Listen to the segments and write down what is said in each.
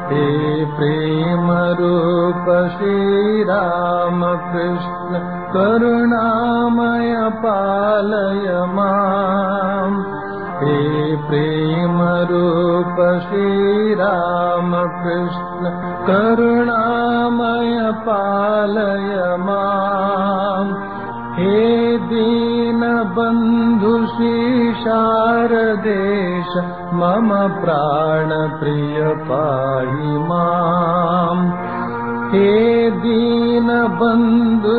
हे प्रेम रूप श्रीराम कृष्ण करुणामय पालय माम् हे प्रेम रूप श्रीराम कृष्ण करुणामय पालय माम् हे दीनबन्धु शारदेश मम प्राणप्रिय पाहि माम् हे दीनबन्धु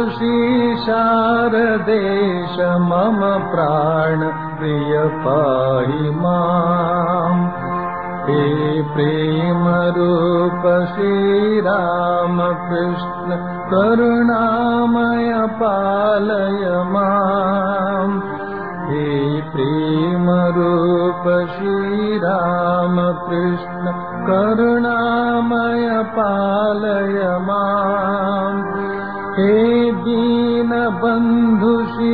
शारदेश मम प्राणप्रिय पाहि माम् हे प्रेमरूप श्रीरामकृष्ण करुणामय पालय माम् हे प्रेमरूप श्रीरामकृष्ण करुणामय पालय माम् हे दीनबन्धु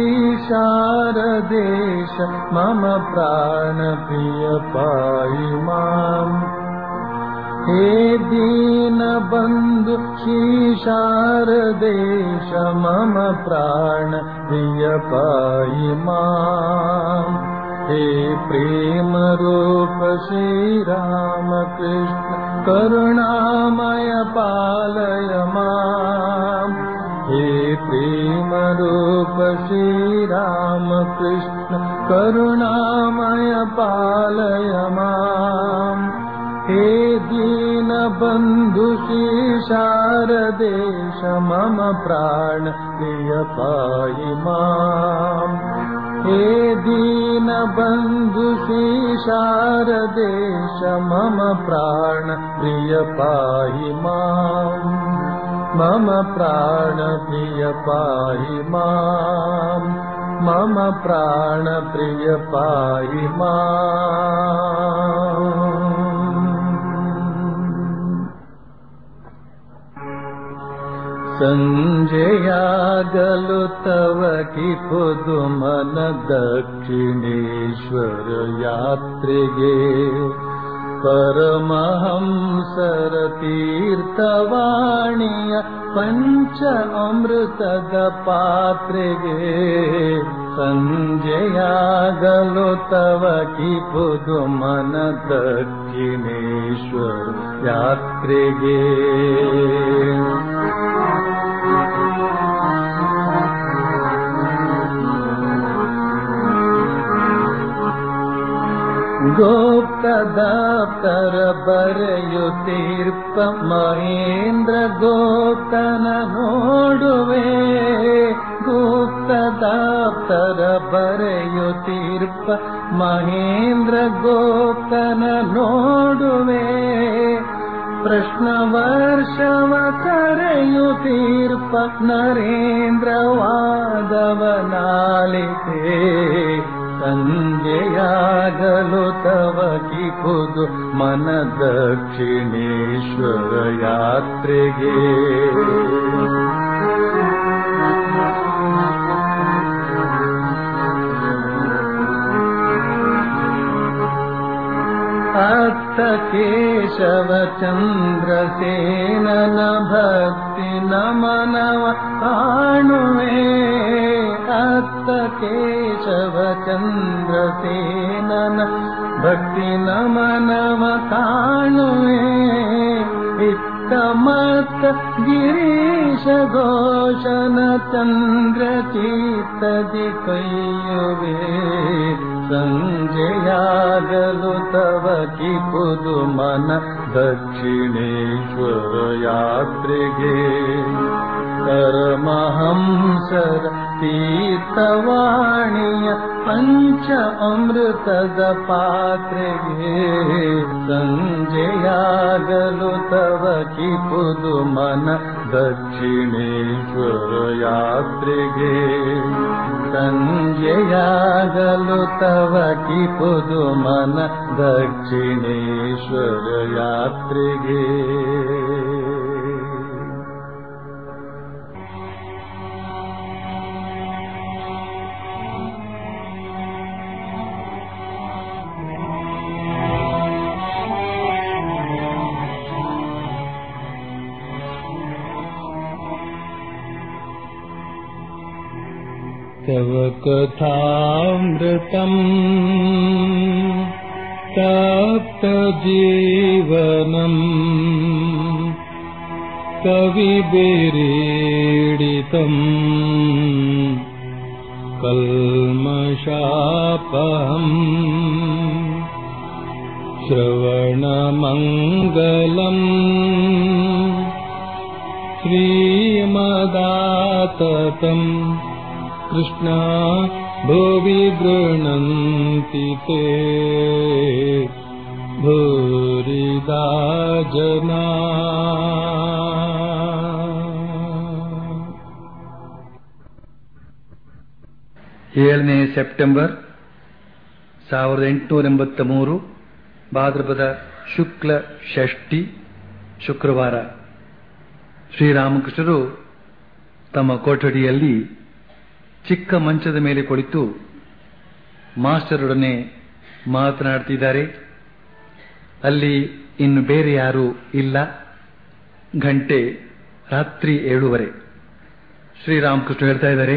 शारदेश मम प्राणप्रिय पाहि माम् हे दीनबन्धु शारदेश मम प्राणप्रिय पाहि माम् हे प्रेमरूप श्रीरामकृष्ण करुणामय पालय माम् हे प्रेमरूप श्रीरामकृष्ण करुणामय पालय माम् हे दीनबन्धु शारदेश मम प्राण प्रिय पाहि माम् हे दीनबन्धु शारदेश मम प्राण प्रिय पाहि माम् मम प्राण प्रिय पाहि माम् मम प्राण प्रिय पाहि माम् सञ्जयागलु तव कि पुदुमन दक्षिणेश्वर यात्रिगे परमहंसर तीर्थवाणीय पञ्च अमृतद पात्रेगे सञ्जयागलो तव कि पुदुमन दक्षिणेश्वर यात्रिगे ಗೋಪ್ತದಾಪ್ತರ ಬರೆಯುತ್ತೀರ್ಪ ಮಹೇಂದ್ರ ಗೋಪ್ತನ ನೋಡುವೆ ಗುಪ್ತದಾಪ್ತರ ಬರೆಯುತ್ತೀರ್ಪ ಮಹೇಂದ್ರ ಗೋಪ್ತನ ನೋಡುವೆ ಪ್ರಶ್ನ ವರ್ಷವ ಕರೆಯುತ್ತೀರ್ಪ ನರೇಂದ್ರ ವಾದವನಾಲಿತೆ ಸಂಜೆಯಾಗಲು ತವ ಕಿಪುದು ಮನ ದಕ್ಷಿಣೇಶ್ವರ ಯಾತ್ರೆಗೆ ಅತ್ತ ಕೇಶವ ಚಂದ್ರಸೇನನ ಭಕ್ತಿ ನಮನವ ಕಾಣುವೆ ಅತ್ತ ಕೇಶವ ಚಂದ್ರಸೇನನ ಭಕ್ತಿ ನಮನವ ಕಾಣುವೆ ಇತ್ತ ಮತ್ತ ಗಿರೀಶ ಘೋಷನ ಚಂದ್ರ ಚೀತದಿ ಕೈಯುವೆ ಸಂಜೆಯಾಗಲು ತವ ಕಿಪುದು ಮನ ದಕ್ಷಿಣೇಶ್ವರ ಯಾತ್ರೆಗೆ ಪರಮಹಂಸರ ತೀರ್ಥವಾಣಿಯ ಪಂಚ ಅಮೃತದ ಪಾತ್ರೆಗೆ ಸಂಜೆಯಾಗಲು ತವ ಕಿಪುದು ಮನ ದಕ್ಷಿಣೇಶ್ವರ ಯಾತ್ರೆಗೆ ಸಂಜೆಯಾಗಲು ತವ ಕಿಪುದು ಮನ ದಕ್ಷಿಣೇಶ್ವರ ಯಾತ್ರೆಗೆ तव कथामृतम् तप्तजीवनम् कविभिरीडितम् कल्मषापहम् श्रवणमङ्गलम् श्रीमदाततम् कृष्णा भुवि गृह्णन्ति ते भूरिदा जना ಏಳನೇ ಸೆಪ್ಟೆಂಬರ್ ಸಾವಿರದ ಎಂಟುನೂರ ಎಂಬತ್ತ ಮೂರು ಭಾದ್ರಪದ ಶುಕ್ಲ ಷಷ್ಠಿ ಶುಕ್ರವಾರ ಶ್ರೀರಾಮಕೃಷ್ಣರು ತಮ್ಮ ಕೊಠಡಿಯಲ್ಲಿ ಚಿಕ್ಕ ಮಂಚದ ಮೇಲೆ ಕುಳಿತು ಮಾಸ್ಟರೊಡನೆ ಮಾತನಾಡ್ತಿದ್ದಾರೆ ಅಲ್ಲಿ ಇನ್ನು ಬೇರೆ ಯಾರೂ ಇಲ್ಲ ಗಂಟೆ ರಾತ್ರಿ ಏಳುವರೆ ಶ್ರೀರಾಮಕೃಷ್ಣ ಹೇಳ್ತಾ ಇದ್ದಾರೆ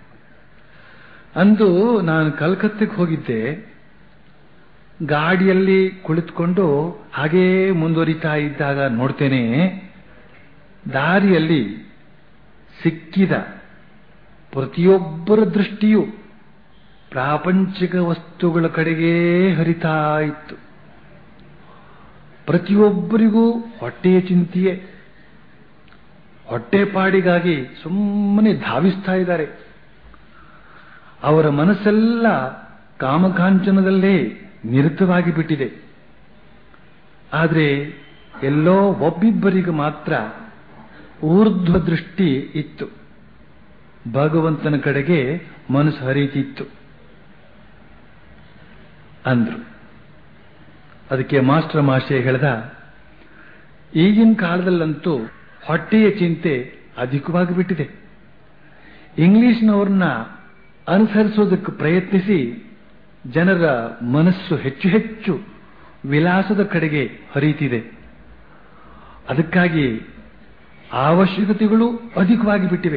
ಅಂದು ನಾನು ಕಲ್ಕತ್ತೆಗೆ ಹೋಗಿದ್ದೆ ಗಾಡಿಯಲ್ಲಿ ಕುಳಿತುಕೊಂಡು ಹಾಗೇ ಮುಂದುವರಿತಾ ಇದ್ದಾಗ ನೋಡ್ತೇನೆ ದಾರಿಯಲ್ಲಿ ಸಿಕ್ಕಿದ ಪ್ರತಿಯೊಬ್ಬರ ದೃಷ್ಟಿಯು ಪ್ರಾಪಂಚಿಕ ವಸ್ತುಗಳ ಕಡೆಗೇ ಹರಿತಾ ಇತ್ತು ಪ್ರತಿಯೊಬ್ಬರಿಗೂ ಹೊಟ್ಟೆಯ ಚಿಂತೆಯೇ ಹೊಟ್ಟೆಪಾಡಿಗಾಗಿ ಸುಮ್ಮನೆ ಧಾವಿಸ್ತಾ ಇದ್ದಾರೆ ಅವರ ಮನಸ್ಸೆಲ್ಲ ಕಾಮಕಾಂಚನದಲ್ಲೇ ನಿರತವಾಗಿ ಬಿಟ್ಟಿದೆ ಆದರೆ ಎಲ್ಲೋ ಒಬ್ಬಿಬ್ಬರಿಗೆ ಮಾತ್ರ ಊರ್ಧ್ವ ದೃಷ್ಟಿ ಇತ್ತು ಭಗವಂತನ ಕಡೆಗೆ ಮನಸ್ಸು ಹರಿತಿತ್ತು ಅಂದ್ರು ಅದಕ್ಕೆ ಮಾಸ್ಟರ್ ಮಾಷೆ ಹೇಳ್ದ ಈಗಿನ ಕಾಲದಲ್ಲಂತೂ ಹೊಟ್ಟೆಯ ಚಿಂತೆ ಅಧಿಕವಾಗಿ ಬಿಟ್ಟಿದೆ ಇಂಗ್ಲಿಷ್ನವ್ರನ್ನ ಅನುಸರಿಸೋದಕ್ಕೆ ಪ್ರಯತ್ನಿಸಿ ಜನರ ಮನಸ್ಸು ಹೆಚ್ಚು ಹೆಚ್ಚು ವಿಲಾಸದ ಕಡೆಗೆ ಹರಿಯುತ್ತಿದೆ ಅದಕ್ಕಾಗಿ ಅವಶ್ಯಕತೆಗಳು ಅಧಿಕವಾಗಿ ಬಿಟ್ಟಿವೆ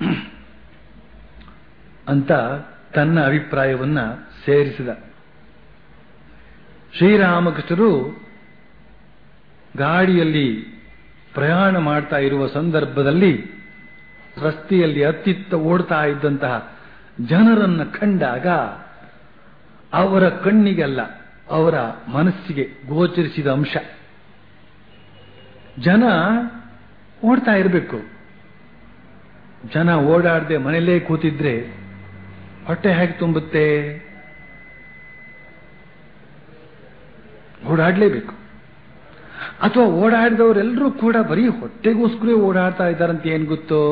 ಅಂತ ತನ್ನ ಅಭಿಪ್ರಾಯವನ್ನ ಸೇರಿಸಿದ ಶ್ರೀರಾಮಕೃಷ್ಣರು ಗಾಡಿಯಲ್ಲಿ ಪ್ರಯಾಣ ಮಾಡ್ತಾ ಇರುವ ಸಂದರ್ಭದಲ್ಲಿ ರಸ್ತೆಯಲ್ಲಿ ಅತ್ತಿತ್ತ ಓಡ್ತಾ ಇದ್ದಂತಹ ಜನರನ್ನ ಕಂಡಾಗ ಅವರ ಕಣ್ಣಿಗಲ್ಲ ಅವರ ಮನಸ್ಸಿಗೆ ಗೋಚರಿಸಿದ ಅಂಶ ಜನ ಓಡ್ತಾ ಇರಬೇಕು ಜನ ಓಡಾಡದೆ ಮನೆಯಲ್ಲೇ ಕೂತಿದ್ರೆ ಹೊಟ್ಟೆ ಹೇಗೆ ತುಂಬುತ್ತೆ ಓಡಾಡಲೇಬೇಕು ಅಥವಾ ಓಡಾಡಿದವರೆಲ್ಲರೂ ಕೂಡ ಬರೀ ಹೊಟ್ಟೆಗೋಸ್ಕರ ಓಡಾಡ್ತಾ ಇದ್ದಾರಂತ ಏನ್ ಗೊತ್ತೋ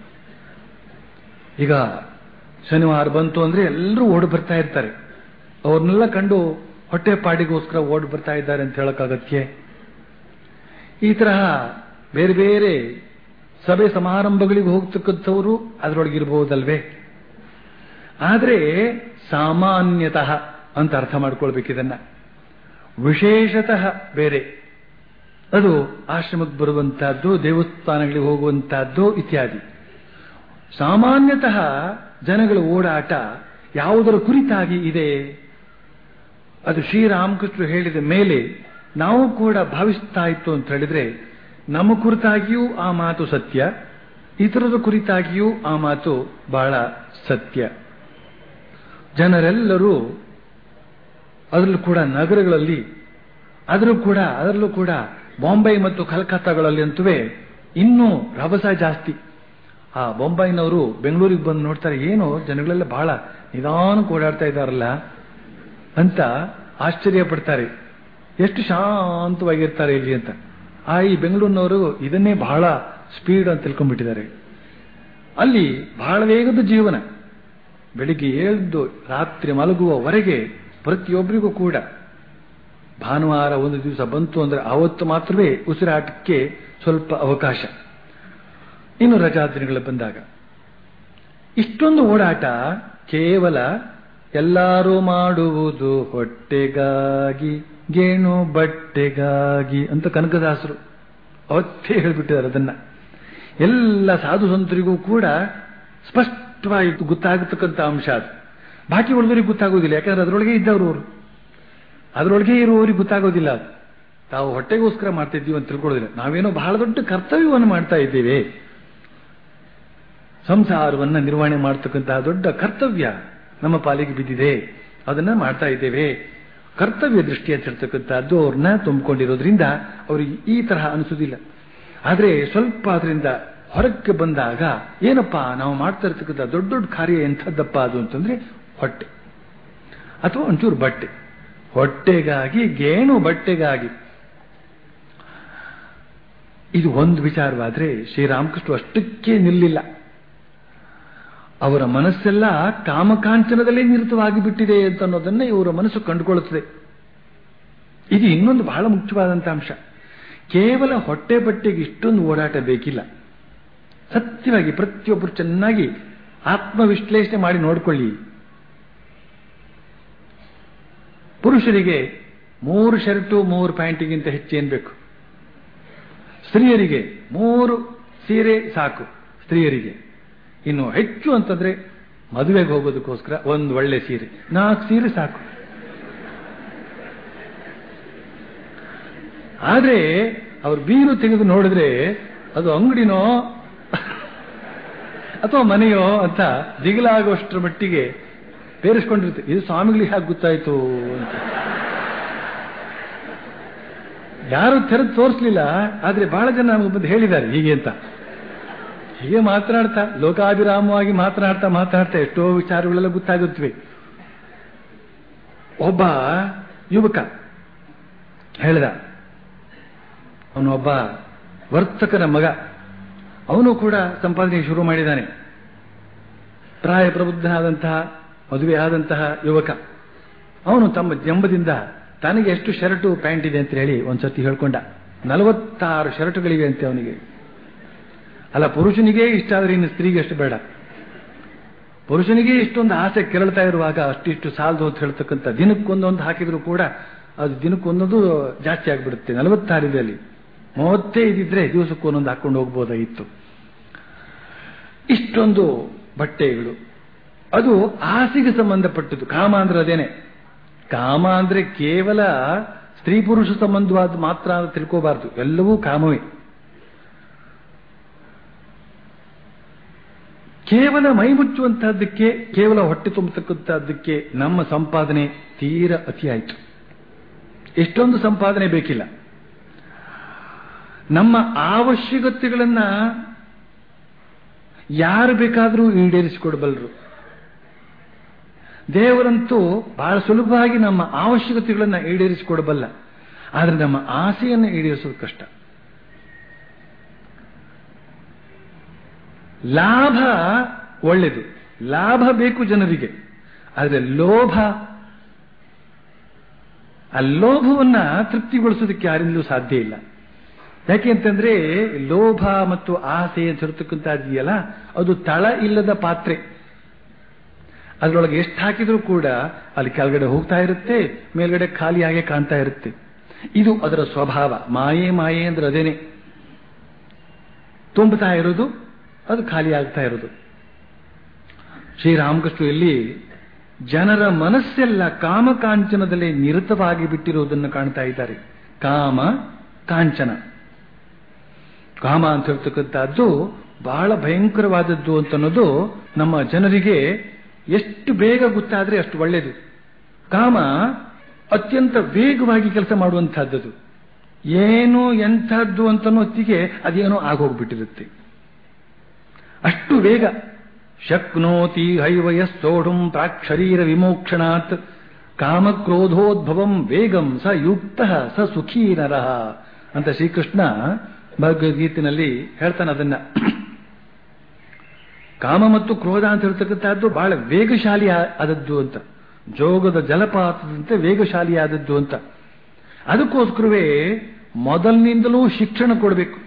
ಈಗ ಶನಿವಾರ ಬಂತು ಅಂದ್ರೆ ಎಲ್ಲರೂ ಓಡಿ ಬರ್ತಾ ಇರ್ತಾರೆ ಅವ್ರನ್ನೆಲ್ಲ ಕಂಡು ಹೊಟ್ಟೆ ಪಾಡಿಗೋಸ್ಕರ ಓಡಿ ಬರ್ತಾ ಇದ್ದಾರೆ ಅಂತ ಹೇಳಕ್ಕಾಗತ್ಯೆ ಈ ತರಹ ಬೇರೆ ಬೇರೆ ಸಭೆ ಸಮಾರಂಭಗಳಿಗೆ ಹೋಗ್ತಕ್ಕಂಥವರು ಅದರೊಳಗಿರ್ಬಹುದಲ್ವೇ ಆದರೆ ಸಾಮಾನ್ಯತಃ ಅಂತ ಅರ್ಥ ಮಾಡ್ಕೊಳ್ಬೇಕಿದನ್ನ ವಿಶೇಷತಃ ಬೇರೆ ಅದು ಆಶ್ರಮಕ್ಕೆ ಬರುವಂತಹದ್ದು ದೇವಸ್ಥಾನಗಳಿಗೆ ಹೋಗುವಂತಹದ್ದು ಇತ್ಯಾದಿ ಸಾಮಾನ್ಯತಃ ಜನಗಳ ಓಡಾಟ ಯಾವುದರ ಕುರಿತಾಗಿ ಇದೆ ಅದು ಶ್ರೀರಾಮಕೃಷ್ಣರು ಹೇಳಿದ ಮೇಲೆ ನಾವು ಕೂಡ ಭಾವಿಸ್ತಾ ಇತ್ತು ಅಂತ ಹೇಳಿದ್ರೆ ನಮ್ಮ ಕುರಿತಾಗಿಯೂ ಆ ಮಾತು ಸತ್ಯ ಇತರರ ಕುರಿತಾಗಿಯೂ ಆ ಮಾತು ಬಹಳ ಸತ್ಯ ಜನರೆಲ್ಲರೂ ಅದರಲ್ಲೂ ಕೂಡ ನಗರಗಳಲ್ಲಿ ಅದರಲ್ಲೂ ಕೂಡ ಅದರಲ್ಲೂ ಕೂಡ ಬಾಂಬೆ ಮತ್ತು ಕಲ್ಕತ್ತಾಗಳಲ್ಲಿ ಅಂತುವೇ ಇನ್ನೂ ರಭಸ ಜಾಸ್ತಿ ಆ ಬೊಂಬೈನವರು ಬೆಂಗಳೂರಿಗೆ ಬಂದು ನೋಡ್ತಾರೆ ಏನು ಜನಗಳೆಲ್ಲ ಬಹಳ ನಿಧಾನಕ್ಕೆ ಓಡಾಡ್ತಾ ಇದ್ದಾರಲ್ಲ ಅಂತ ಆಶ್ಚರ್ಯ ಪಡ್ತಾರೆ ಎಷ್ಟು ಶಾಂತವಾಗಿರ್ತಾರೆ ಇಲ್ಲಿ ಅಂತ ಆ ಈ ಬೆಂಗಳೂರಿನವರು ಇದನ್ನೇ ಬಹಳ ಸ್ಪೀಡ್ ಅಂತ ತಿಳ್ಕೊಂಡ್ಬಿಟ್ಟಿದ್ದಾರೆ ಅಲ್ಲಿ ಬಹಳ ವೇಗದ ಜೀವನ ಬೆಳಿಗ್ಗೆ ಏಳ್ದು ರಾತ್ರಿ ಮಲಗುವವರೆಗೆ ಪ್ರತಿಯೊಬ್ಬರಿಗೂ ಕೂಡ ಭಾನುವಾರ ಒಂದು ದಿವಸ ಬಂತು ಅಂದ್ರೆ ಆವತ್ತು ಮಾತ್ರವೇ ಉಸಿರಾಟಕ್ಕೆ ಸ್ವಲ್ಪ ಅವಕಾಶ ಇನ್ನು ರಜಾ ದಿನಗಳು ಬಂದಾಗ ಇಷ್ಟೊಂದು ಓಡಾಟ ಕೇವಲ ಎಲ್ಲರೂ ಮಾಡುವುದು ಹೊಟ್ಟೆಗಾಗಿ ಗೇಣು ಬಟ್ಟೆಗಾಗಿ ಅಂತ ಕನಕದಾಸರು ಅವತ್ತೇ ಹೇಳ್ಬಿಟ್ಟಿದ್ದಾರೆ ಅದನ್ನ ಎಲ್ಲ ಸಾಧು ಸಂತರಿಗೂ ಕೂಡ ಸ್ಪಷ್ಟ ಸ್ಪಷ್ಟವಾಗಿ ಗೊತ್ತಾಗತಕ್ಕಂಥ ಅಂಶ ಅದು ಬಾಕಿ ಉಳಿದವರಿಗೆ ಗೊತ್ತಾಗೋದಿಲ್ಲ ಯಾಕಂದ್ರೆ ಅದರೊಳಗೆ ಇದ್ದವರು ಅವರು ಅದರೊಳಗೆ ಇರುವವರಿಗೆ ಗೊತ್ತಾಗೋದಿಲ್ಲ ಅದು ತಾವು ಹೊಟ್ಟೆಗೋಸ್ಕರ ಮಾಡ್ತಾ ಇದ್ದೀವಿ ಅಂತ ತಿಳ್ಕೊಳ್ಳೋದಿಲ್ಲ ನಾವೇನೋ ಬಹಳ ದೊಡ್ಡ ಕರ್ತವ್ಯವನ್ನು ಮಾಡ್ತಾ ಇದ್ದೇವೆ ಸಂಸಾರವನ್ನ ನಿರ್ವಹಣೆ ಮಾಡತಕ್ಕಂತಹ ದೊಡ್ಡ ಕರ್ತವ್ಯ ನಮ್ಮ ಪಾಲಿಗೆ ಬಿದ್ದಿದೆ ಅದನ್ನ ಮಾಡ್ತಾ ಇದ್ದೇವೆ ಕರ್ತವ್ಯ ದೃಷ್ಟಿ ಅಂತ ಹೇಳ್ತಕ್ಕಂಥದ್ದು ಅವ್ರನ್ನ ತುಂಬಿಕೊಂಡಿರೋದ್ರಿಂದ ಅವ್ರಿಗೆ ಈ ತರಹ ಅನಿಸೋದಿಲ್ಲ ಆದ್ರೆ ಸ್ವಲ್ಪ ಅದರಿಂದ ಹೊರಕ್ಕೆ ಬಂದಾಗ ಏನಪ್ಪಾ ನಾವು ಮಾಡ್ತಾ ಇರ್ತಕ್ಕಂಥ ದೊಡ್ಡ ದೊಡ್ಡ ಕಾರ್ಯ ಎಂಥದ್ದಪ್ಪ ಅದು ಅಂತಂದ್ರೆ ಹೊಟ್ಟೆ ಅಥವಾ ಒಂಚೂರು ಬಟ್ಟೆ ಹೊಟ್ಟೆಗಾಗಿ ಗೇಣು ಬಟ್ಟೆಗಾಗಿ ಇದು ಒಂದು ವಿಚಾರವಾದ್ರೆ ಶ್ರೀರಾಮಕೃಷ್ಣ ಅಷ್ಟಕ್ಕೆ ನಿಲ್ಲಿಲ್ಲ ಅವರ ಮನಸ್ಸೆಲ್ಲ ಕಾಮಕಾಂಚನದಲ್ಲೇ ನಿರತವಾಗಿ ಬಿಟ್ಟಿದೆ ಅಂತ ಅನ್ನೋದನ್ನ ಇವರ ಮನಸ್ಸು ಕಂಡುಕೊಳ್ಳುತ್ತದೆ ಇದು ಇನ್ನೊಂದು ಬಹಳ ಮುಖ್ಯವಾದಂತಹ ಅಂಶ ಕೇವಲ ಹೊಟ್ಟೆ ಬಟ್ಟೆಗೆ ಇಷ್ಟೊಂದು ಓಡಾಟ ಬೇಕಿಲ್ಲ ಸತ್ಯವಾಗಿ ಪ್ರತಿಯೊಬ್ಬರು ಚೆನ್ನಾಗಿ ಆತ್ಮವಿಶ್ಲೇಷಣೆ ಮಾಡಿ ನೋಡಿಕೊಳ್ಳಿ ಪುರುಷರಿಗೆ ಮೂರು ಶರ್ಟು ಮೂರು ಪ್ಯಾಂಟಿಗಿಂತ ಹೆಚ್ಚೇನ್ ಬೇಕು ಸ್ತ್ರೀಯರಿಗೆ ಮೂರು ಸೀರೆ ಸಾಕು ಸ್ತ್ರೀಯರಿಗೆ ಇನ್ನು ಹೆಚ್ಚು ಅಂತಂದ್ರೆ ಮದುವೆಗೆ ಹೋಗೋದಕ್ಕೋಸ್ಕರ ಒಂದು ಒಳ್ಳೆ ಸೀರೆ ನಾಲ್ಕು ಸೀರೆ ಸಾಕು ಆದ್ರೆ ಅವ್ರು ಬೀರು ತೆಗೆದು ನೋಡಿದ್ರೆ ಅದು ಅಂಗಡಿನೋ ಅಥವಾ ಮನೆಯೋ ಅಂತ ದಿಗಿಲಾಗುವಷ್ಟರ ಮಟ್ಟಿಗೆ ಬೇರಿಸ್ಕೊಂಡಿರುತ್ತೆ ಇದು ಸ್ವಾಮಿಗಳಿಗೆ ಹಾಗೆ ಗೊತ್ತಾಯ್ತು ಅಂತ ಯಾರು ತೆರೆದು ತೋರಿಸ್ಲಿಲ್ಲ ಆದ್ರೆ ಬಹಳ ಜನ ನಮಗೆ ಬಂದು ಹೇಳಿದ್ದಾರೆ ಹೀಗೆ ಅಂತ ಹೀಗೆ ಮಾತನಾಡ್ತಾ ಲೋಕಾಭಿರಾಮವಾಗಿ ಮಾತನಾಡ್ತಾ ಮಾತನಾಡ್ತಾ ಎಷ್ಟೋ ವಿಚಾರಗಳೆಲ್ಲ ಗೊತ್ತಾಗುತ್ತವೆ ಒಬ್ಬ ಯುವಕ ಹೇಳ್ದ ಅವನು ಒಬ್ಬ ವರ್ತಕನ ಮಗ ಅವನು ಕೂಡ ಸಂಪಾದನೆ ಶುರು ಮಾಡಿದ್ದಾನೆ ಪ್ರಾಯ ಪ್ರಬುದ್ಧನಾದಂತಹ ಮದುವೆ ಆದಂತಹ ಯುವಕ ಅವನು ತಮ್ಮ ಜಂಬದಿಂದ ತನಗೆ ಎಷ್ಟು ಶರ್ಟು ಪ್ಯಾಂಟ್ ಇದೆ ಅಂತ ಹೇಳಿ ಒಂದ್ಸತಿ ಹೇಳ್ಕೊಂಡ ನಲವತ್ತಾರು ಶರ್ಟುಗಳಿವೆ ಅಂತೆ ಅವನಿಗೆ ಅಲ್ಲ ಪುರುಷನಿಗೆ ಇಷ್ಟ ಆದ್ರೆ ಇನ್ನು ಸ್ತ್ರೀಗೆ ಅಷ್ಟು ಬೇಡ ಪುರುಷನಿಗೆ ಇಷ್ಟೊಂದು ಆಸೆ ಕೆರಳ್ತಾ ಇರುವಾಗ ಅಷ್ಟಿಷ್ಟು ಸಾಲದು ಅಂತ ಹೇಳ್ತಕ್ಕಂಥ ದಿನಕ್ಕೊಂದೊಂದು ಹಾಕಿದ್ರು ಕೂಡ ಅದು ದಿನಕ್ಕೊಂದೊಂದು ಜಾಸ್ತಿ ಆಗಿಬಿಡುತ್ತೆ ನಲವತ್ತಾರಿದೆ ಅಲ್ಲಿ ಮೂವತ್ತೇ ಇದ್ದಿದ್ರೆ ದಿವಸಕ್ಕೂ ಒಂದೊಂದು ಹಾಕೊಂಡು ಹೋಗ್ಬೋದಾಗಿತ್ತು ಇಷ್ಟೊಂದು ಬಟ್ಟೆಗಳು ಅದು ಆಸೆಗೆ ಸಂಬಂಧಪಟ್ಟದ್ದು ಕಾಮ ಅಂದ್ರೆ ಅದೇನೆ ಕಾಮ ಅಂದ್ರೆ ಕೇವಲ ಸ್ತ್ರೀ ಪುರುಷ ಸಂಬಂಧವಾದ ಮಾತ್ರ ಅಂತ ತಿಳ್ಕೋಬಾರ್ದು ಎಲ್ಲವೂ ಕಾಮವೇ ಕೇವಲ ಮೈ ಮುಚ್ಚುವಂತಹದ್ದಕ್ಕೆ ಕೇವಲ ಹೊಟ್ಟೆ ತುಂಬತಕ್ಕಂತಹದ್ದಕ್ಕೆ ನಮ್ಮ ಸಂಪಾದನೆ ತೀರ ಅತಿ ಆಯಿತು ಎಷ್ಟೊಂದು ಸಂಪಾದನೆ ಬೇಕಿಲ್ಲ ನಮ್ಮ ಅವಶ್ಯಕತೆಗಳನ್ನ ಯಾರು ಬೇಕಾದರೂ ಈಡೇರಿಸಿಕೊಡಬಲ್ಲರು ದೇವರಂತೂ ಬಹಳ ಸುಲಭವಾಗಿ ನಮ್ಮ ಅವಶ್ಯಕತೆಗಳನ್ನು ಈಡೇರಿಸಿಕೊಡಬಲ್ಲ ಆದರೆ ನಮ್ಮ ಆಸೆಯನ್ನು ಈಡೇರಿಸೋದು ಕಷ್ಟ ಲಾಭ ಒಳ್ಳೆಯದು ಲಾಭ ಬೇಕು ಜನರಿಗೆ ಆದರೆ ಲೋಭ ಆ ಲೋಭವನ್ನ ತೃಪ್ತಿಗೊಳಿಸೋದಕ್ಕೆ ಯಾರಿಂದಲೂ ಸಾಧ್ಯ ಇಲ್ಲ ಯಾಕೆ ಅಂತಂದ್ರೆ ಲೋಭ ಮತ್ತು ಆಸೆ ಅಂತ ಇರತಕ್ಕಂಥದ್ದಿಯಲ್ಲ ಅದು ತಳ ಇಲ್ಲದ ಪಾತ್ರೆ ಅದರೊಳಗೆ ಎಷ್ಟು ಹಾಕಿದ್ರೂ ಕೂಡ ಅಲ್ಲಿ ಕೆಳಗಡೆ ಹೋಗ್ತಾ ಇರುತ್ತೆ ಮೇಲ್ಗಡೆ ಖಾಲಿಯಾಗೆ ಕಾಣ್ತಾ ಇರುತ್ತೆ ಇದು ಅದರ ಸ್ವಭಾವ ಮಾಯೆ ಮಾಯೆ ಅಂದ್ರೆ ಅದೇನೆ ತುಂಬುತ್ತಾ ಇರೋದು ಅದು ಖಾಲಿ ಆಗ್ತಾ ಇರೋದು ಶ್ರೀರಾಮಕೃಷ್ಣ ಇಲ್ಲಿ ಜನರ ಮನಸ್ಸೆಲ್ಲ ಕಾಮಕಾಂಚನದಲ್ಲಿ ನಿರತವಾಗಿ ಬಿಟ್ಟಿರುವುದನ್ನು ಕಾಣ್ತಾ ಇದ್ದಾರೆ ಕಾಮ ಕಾಂಚನ ಕಾಮ ಅಂತ ಹೇಳ್ತಕ್ಕಂಥದ್ದು ಬಹಳ ಭಯಂಕರವಾದದ್ದು ಅಂತ ಅನ್ನೋದು ನಮ್ಮ ಜನರಿಗೆ ಎಷ್ಟು ಬೇಗ ಗೊತ್ತಾದ್ರೆ ಅಷ್ಟು ಒಳ್ಳೆಯದು ಕಾಮ ಅತ್ಯಂತ ವೇಗವಾಗಿ ಕೆಲಸ ಮಾಡುವಂತಹದ್ದು ಏನು ಎಂಥದ್ದು ಅಂತನೋ ಹೊತ್ತಿಗೆ ಅದೇನೋ ಆಗೋಗ್ಬಿಟ್ಟಿರುತ್ತೆ ಅಷ್ಟು ವೇಗ ಶಕ್ನೋತಿ ಹೈವಯಸ್ಸೋಢುಂ ಪ್ರಾಕ್ಷರೀರ ವಿಮೋಕ್ಷಣಾತ್ ಕಾಮಕ್ರೋಧೋದ್ಭವಂ ವೇಗಂ ಸ ಯುಕ್ತ ಸ ಸುಖೀ ನರಃ ಅಂತ ಶ್ರೀಕೃಷ್ಣ ಭಗವದ್ಗೀತಿನಲ್ಲಿ ಹೇಳ್ತಾನೆ ಅದನ್ನ ಕಾಮ ಮತ್ತು ಕ್ರೋಧ ಅಂತ ಹೇಳ್ತಕ್ಕಂಥದ್ದು ಬಹಳ ವೇಗಶಾಲಿ ಆದದ್ದು ಅಂತ ಜೋಗದ ಜಲಪಾತದಂತೆ ವೇಗಶಾಲಿ ಆದದ್ದು ಅಂತ ಅದಕ್ಕೋಸ್ಕರವೇ ಮೊದಲಿನಿಂದಲೂ ಶಿಕ್ಷಣ ಕೊಡಬೇಕು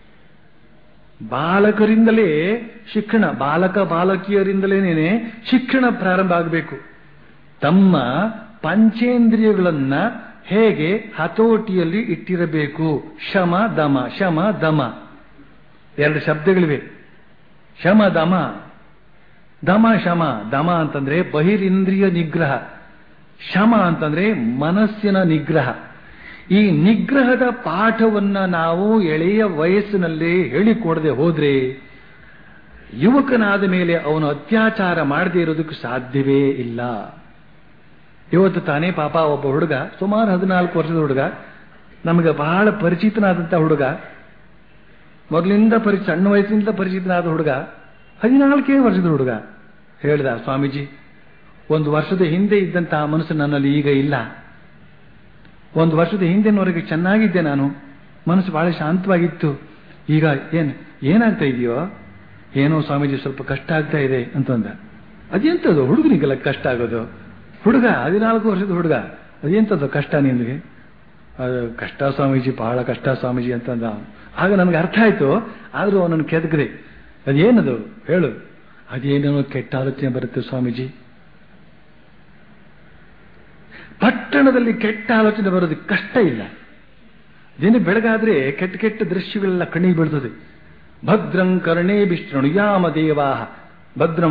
ಬಾಲಕರಿಂದಲೇ ಶಿಕ್ಷಣ ಬಾಲಕ ಬಾಲಕಿಯರಿಂದಲೇನೆ ಶಿಕ್ಷಣ ಪ್ರಾರಂಭ ಆಗಬೇಕು ತಮ್ಮ ಪಂಚೇಂದ್ರಿಯಗಳನ್ನ ಹೇಗೆ ಹತೋಟಿಯಲ್ಲಿ ಇಟ್ಟಿರಬೇಕು ಶಮ ದಮ ಶಮ ದಮ ಎರಡು ಶಬ್ದಗಳಿವೆ ಶಮ ದಮ ದಮ ಶಮ ದಮ ಅಂತಂದ್ರೆ ಬಹಿರಿಂದ್ರಿಯ ನಿಗ್ರಹ ಶಮ ಅಂತಂದ್ರೆ ಮನಸ್ಸಿನ ನಿಗ್ರಹ ಈ ನಿಗ್ರಹದ ಪಾಠವನ್ನ ನಾವು ಎಳೆಯ ವಯಸ್ಸಿನಲ್ಲೇ ಹೇಳಿಕೊಡದೆ ಹೋದ್ರೆ ಯುವಕನಾದ ಮೇಲೆ ಅವನು ಅತ್ಯಾಚಾರ ಮಾಡದೇ ಇರೋದಕ್ಕೆ ಸಾಧ್ಯವೇ ಇಲ್ಲ ಇವತ್ತು ತಾನೇ ಪಾಪ ಒಬ್ಬ ಹುಡುಗ ಸುಮಾರು ಹದಿನಾಲ್ಕು ವರ್ಷದ ಹುಡುಗ ನಮಗೆ ಬಹಳ ಪರಿಚಿತನಾದಂಥ ಹುಡುಗ ಮೊದಲಿಂದ ಪರಿ ಸಣ್ಣ ವಯಸ್ಸಿನಿಂದ ಪರಿಚಿತನಾದ ಹುಡುಗ ಹದಿನಾಲ್ಕೇ ವರ್ಷದ ಹುಡುಗ ಹೇಳ್ದ ಸ್ವಾಮೀಜಿ ಒಂದು ವರ್ಷದ ಹಿಂದೆ ಇದ್ದಂತಹ ಮನಸ್ಸು ನನ್ನಲ್ಲಿ ಈಗ ಇಲ್ಲ ಒಂದು ವರ್ಷದ ಹಿಂದಿನವರೆಗೆ ಚೆನ್ನಾಗಿದ್ದೆ ನಾನು ಮನಸ್ಸು ಬಹಳ ಶಾಂತವಾಗಿತ್ತು ಈಗ ಏನ್ ಏನಾಗ್ತಾ ಇದೆಯೋ ಏನೋ ಸ್ವಾಮೀಜಿ ಸ್ವಲ್ಪ ಕಷ್ಟ ಆಗ್ತಾ ಇದೆ ಅಂತಂದ ಅದೆಂತದು ಹುಡುಗನಿಗೆಲ್ಲ ಕಷ್ಟ ಆಗೋದು ಹುಡುಗ ಹದಿನಾಲ್ಕು ವರ್ಷದ ಹುಡುಗ ಅದೆಂತದ್ದು ಕಷ್ಟ ನಿನಗೆ ಅದು ಕಷ್ಟ ಸ್ವಾಮೀಜಿ ಬಹಳ ಕಷ್ಟ ಸ್ವಾಮೀಜಿ ಅಂತಂದ ಆಗ ನನಗೆ ಅರ್ಥ ಆಯ್ತು ಆದ್ರೂ ಅವನನ್ನು ಕೆದಕದೆ ಅದೇನದು ಹೇಳು ಅದೇನೇನೋ ಕೆಟ್ಟ ಆಲೋಚನೆ ಬರುತ್ತೆ ಸ್ವಾಮೀಜಿ ಪಟ್ಟಣದಲ್ಲಿ ಕೆಟ್ಟ ಆಲೋಚನೆ ಬರೋದಕ್ಕೆ ಕಷ್ಟ ಇಲ್ಲ ದಿನ ಬೆಳಗಾದ್ರೆ ಕೆಟ್ಟ ಕೆಟ್ಟ ದೃಶ್ಯಗಳೆಲ್ಲ ಕಣ್ಣಿಗೆ ಬೀಳ್ತದೆ ಭದ್ರಂ ಕರ್ಣೇ ವಿಷ್ಣು ಯಾಮ ದೇವಾ ಭದ್ರಂ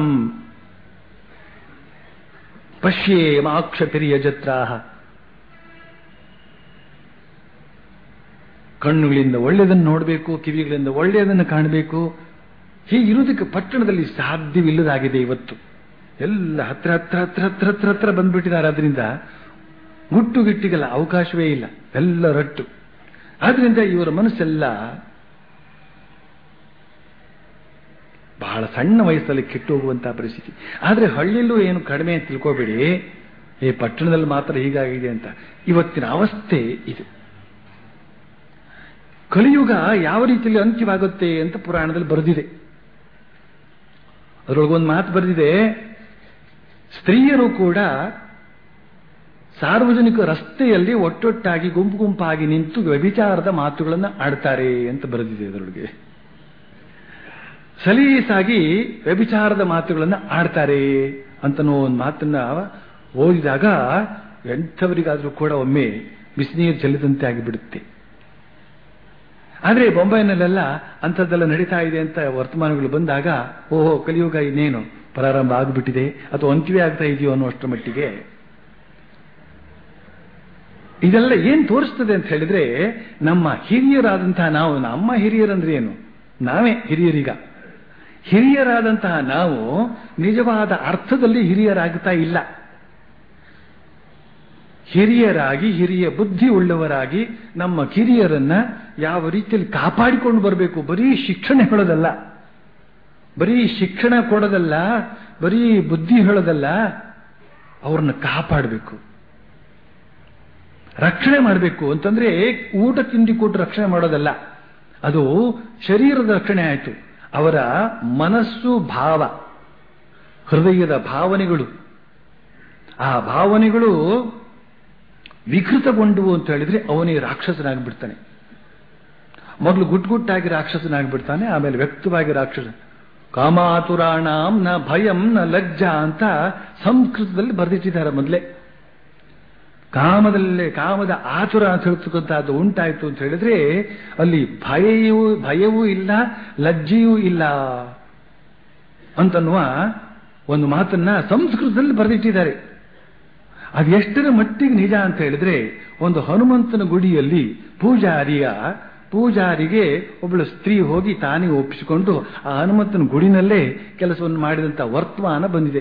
ಪಶ್ಯೇ ಮಾಕ್ಷತಿರಿಯ ಜತ್ರಾಹ ಕಣ್ಣುಗಳಿಂದ ಒಳ್ಳೆಯದನ್ನು ನೋಡಬೇಕು ಕಿವಿಗಳಿಂದ ಒಳ್ಳೆಯದನ್ನು ಕಾಣಬೇಕು ಹೀಗಿರುವುದಕ್ಕೆ ಪಟ್ಟಣದಲ್ಲಿ ಸಾಧ್ಯವಿಲ್ಲದಾಗಿದೆ ಇವತ್ತು ಎಲ್ಲ ಹತ್ರ ಹತ್ರ ಹತ್ರ ಹತ್ರ ಹತ್ರ ಹತ್ರ ಬಂದ್ಬಿಟ್ಟಿದ್ದಾರೆ ಅದರಿಂದ ಗುಟ್ಟುಗಿಟ್ಟಿಗೆಲ್ಲ ಅವಕಾಶವೇ ಇಲ್ಲ ಎಲ್ಲ ರಟ್ಟು ಆದ್ರಿಂದ ಇವರ ಮನಸ್ಸೆಲ್ಲ ಬಹಳ ಸಣ್ಣ ವಯಸ್ಸಲ್ಲಿ ಕೆಟ್ಟು ಹೋಗುವಂತಹ ಪರಿಸ್ಥಿತಿ ಆದ್ರೆ ಹಳ್ಳಿಯಲ್ಲೂ ಏನು ಕಡಿಮೆ ಅಂತ ತಿಳ್ಕೋಬೇಡಿ ಈ ಪಟ್ಟಣದಲ್ಲಿ ಮಾತ್ರ ಹೀಗಾಗಿದೆ ಅಂತ ಇವತ್ತಿನ ಅವಸ್ಥೆ ಇದು ಕಲಿಯುಗ ಯಾವ ರೀತಿಯಲ್ಲಿ ಅಂತ್ಯವಾಗುತ್ತೆ ಅಂತ ಪುರಾಣದಲ್ಲಿ ಬರೆದಿದೆ ಅದರೊಳಗೊಂದು ಮಾತು ಬರೆದಿದೆ ಸ್ತ್ರೀಯರು ಕೂಡ ಸಾರ್ವಜನಿಕ ರಸ್ತೆಯಲ್ಲಿ ಒಟ್ಟೊಟ್ಟಾಗಿ ಗುಂಪು ಗುಂಪಾಗಿ ನಿಂತು ವ್ಯಭಿಚಾರದ ಮಾತುಗಳನ್ನು ಆಡ್ತಾರೆ ಅಂತ ಬರೆದಿದೆ ಅದರೊಳಗೆ ಸಲೀಸಾಗಿ ವ್ಯಭಿಚಾರದ ಮಾತುಗಳನ್ನು ಆಡ್ತಾರೆ ಅಂತನೋ ಒಂದು ಮಾತನ್ನ ಓದಿದಾಗ ಎಂಥವರಿಗಾದ್ರೂ ಕೂಡ ಒಮ್ಮೆ ಬಿಸಿನೀರು ಚೆಲ್ಲಿದಂತೆ ಆಗಿಬಿಡುತ್ತೆ ಆದ್ರೆ ಬೊಂಬೈನಲ್ಲೆಲ್ಲ ಅಂಥದ್ದೆಲ್ಲ ನಡೀತಾ ಇದೆ ಅಂತ ವರ್ತಮಾನಗಳು ಬಂದಾಗ ಓಹೋ ಕಲಿಯುಗ ಇನ್ನೇನು ಪ್ರಾರಂಭ ಆಗಿಬಿಟ್ಟಿದೆ ಅಥವಾ ಅಂತ್ಯವೇ ಆಗ್ತಾ ಇದೆಯೋ ಅನ್ನುವಷ್ಟರ ಮಟ್ಟಿಗೆ ಇದೆಲ್ಲ ಏನ್ ತೋರಿಸ್ತದೆ ಅಂತ ಹೇಳಿದ್ರೆ ನಮ್ಮ ಹಿರಿಯರಾದಂತಹ ನಾವು ನಮ್ಮ ಹಿರಿಯರಂದ್ರೆ ಏನು ನಾವೇ ಹಿರಿಯರೀಗ ಹಿರಿಯರಾದಂತಹ ನಾವು ನಿಜವಾದ ಅರ್ಥದಲ್ಲಿ ಹಿರಿಯರಾಗ್ತಾ ಇಲ್ಲ ಹಿರಿಯರಾಗಿ ಹಿರಿಯ ಬುದ್ಧಿ ಉಳ್ಳವರಾಗಿ ನಮ್ಮ ಕಿರಿಯರನ್ನ ಯಾವ ರೀತಿಯಲ್ಲಿ ಕಾಪಾಡಿಕೊಂಡು ಬರಬೇಕು ಬರೀ ಶಿಕ್ಷಣ ಹೇಳೋದಲ್ಲ ಬರೀ ಶಿಕ್ಷಣ ಕೊಡೋದಲ್ಲ ಬರೀ ಬುದ್ಧಿ ಹೇಳೋದಲ್ಲ ಅವ್ರನ್ನ ಕಾಪಾಡಬೇಕು ರಕ್ಷಣೆ ಮಾಡಬೇಕು ಅಂತಂದ್ರೆ ಊಟ ತಿಂಡಿ ಕೊಟ್ಟು ರಕ್ಷಣೆ ಮಾಡೋದಲ್ಲ ಅದು ಶರೀರದ ರಕ್ಷಣೆ ಆಯಿತು ಅವರ ಮನಸ್ಸು ಭಾವ ಹೃದಯದ ಭಾವನೆಗಳು ಆ ಭಾವನೆಗಳು ವಿಕೃತಗೊಂಡವು ಅಂತ ಹೇಳಿದ್ರೆ ಅವನೇ ರಾಕ್ಷಸನಾಗ್ಬಿಡ್ತಾನೆ ಮೊದಲು ಗುಟ್ಗುಟ್ಟಾಗಿ ರಾಕ್ಷಸನಾಗ್ಬಿಡ್ತಾನೆ ಆಮೇಲೆ ವ್ಯಕ್ತವಾಗಿ ರಾಕ್ಷಸ ಕಾಮಾತುರಾಣಾಂ ನ ಭಯಂ ನ ಲಜ್ಜಾ ಅಂತ ಸಂಸ್ಕೃತದಲ್ಲಿ ಬರೆದಿಟ್ಟಿದ್ದಾರೆ ಮೊದಲೇ ಕಾಮದಲ್ಲೇ ಕಾಮದ ಆತುರ ಅಂತ ಹೇಳ್ತಕ್ಕಂಥದ್ದು ಉಂಟಾಯಿತು ಅಂತ ಹೇಳಿದ್ರೆ ಅಲ್ಲಿ ಭಯವೂ ಭಯವೂ ಇಲ್ಲ ಲಜ್ಜೆಯೂ ಇಲ್ಲ ಅಂತನ್ನುವ ಒಂದು ಮಾತನ್ನ ಸಂಸ್ಕೃತದಲ್ಲಿ ಬರೆದಿಟ್ಟಿದ್ದಾರೆ ಅದು ಎಷ್ಟರ ಮಟ್ಟಿಗೆ ನಿಜ ಅಂತ ಹೇಳಿದ್ರೆ ಒಂದು ಹನುಮಂತನ ಗುಡಿಯಲ್ಲಿ ಪೂಜಾರಿಯ ಪೂಜಾರಿಗೆ ಒಬ್ಬಳು ಸ್ತ್ರೀ ಹೋಗಿ ತಾನೇ ಒಪ್ಪಿಸಿಕೊಂಡು ಆ ಹನುಮಂತನ ಗುಡಿನಲ್ಲೇ ಕೆಲಸವನ್ನು ಮಾಡಿದಂತ ವರ್ತಮಾನ ಬಂದಿದೆ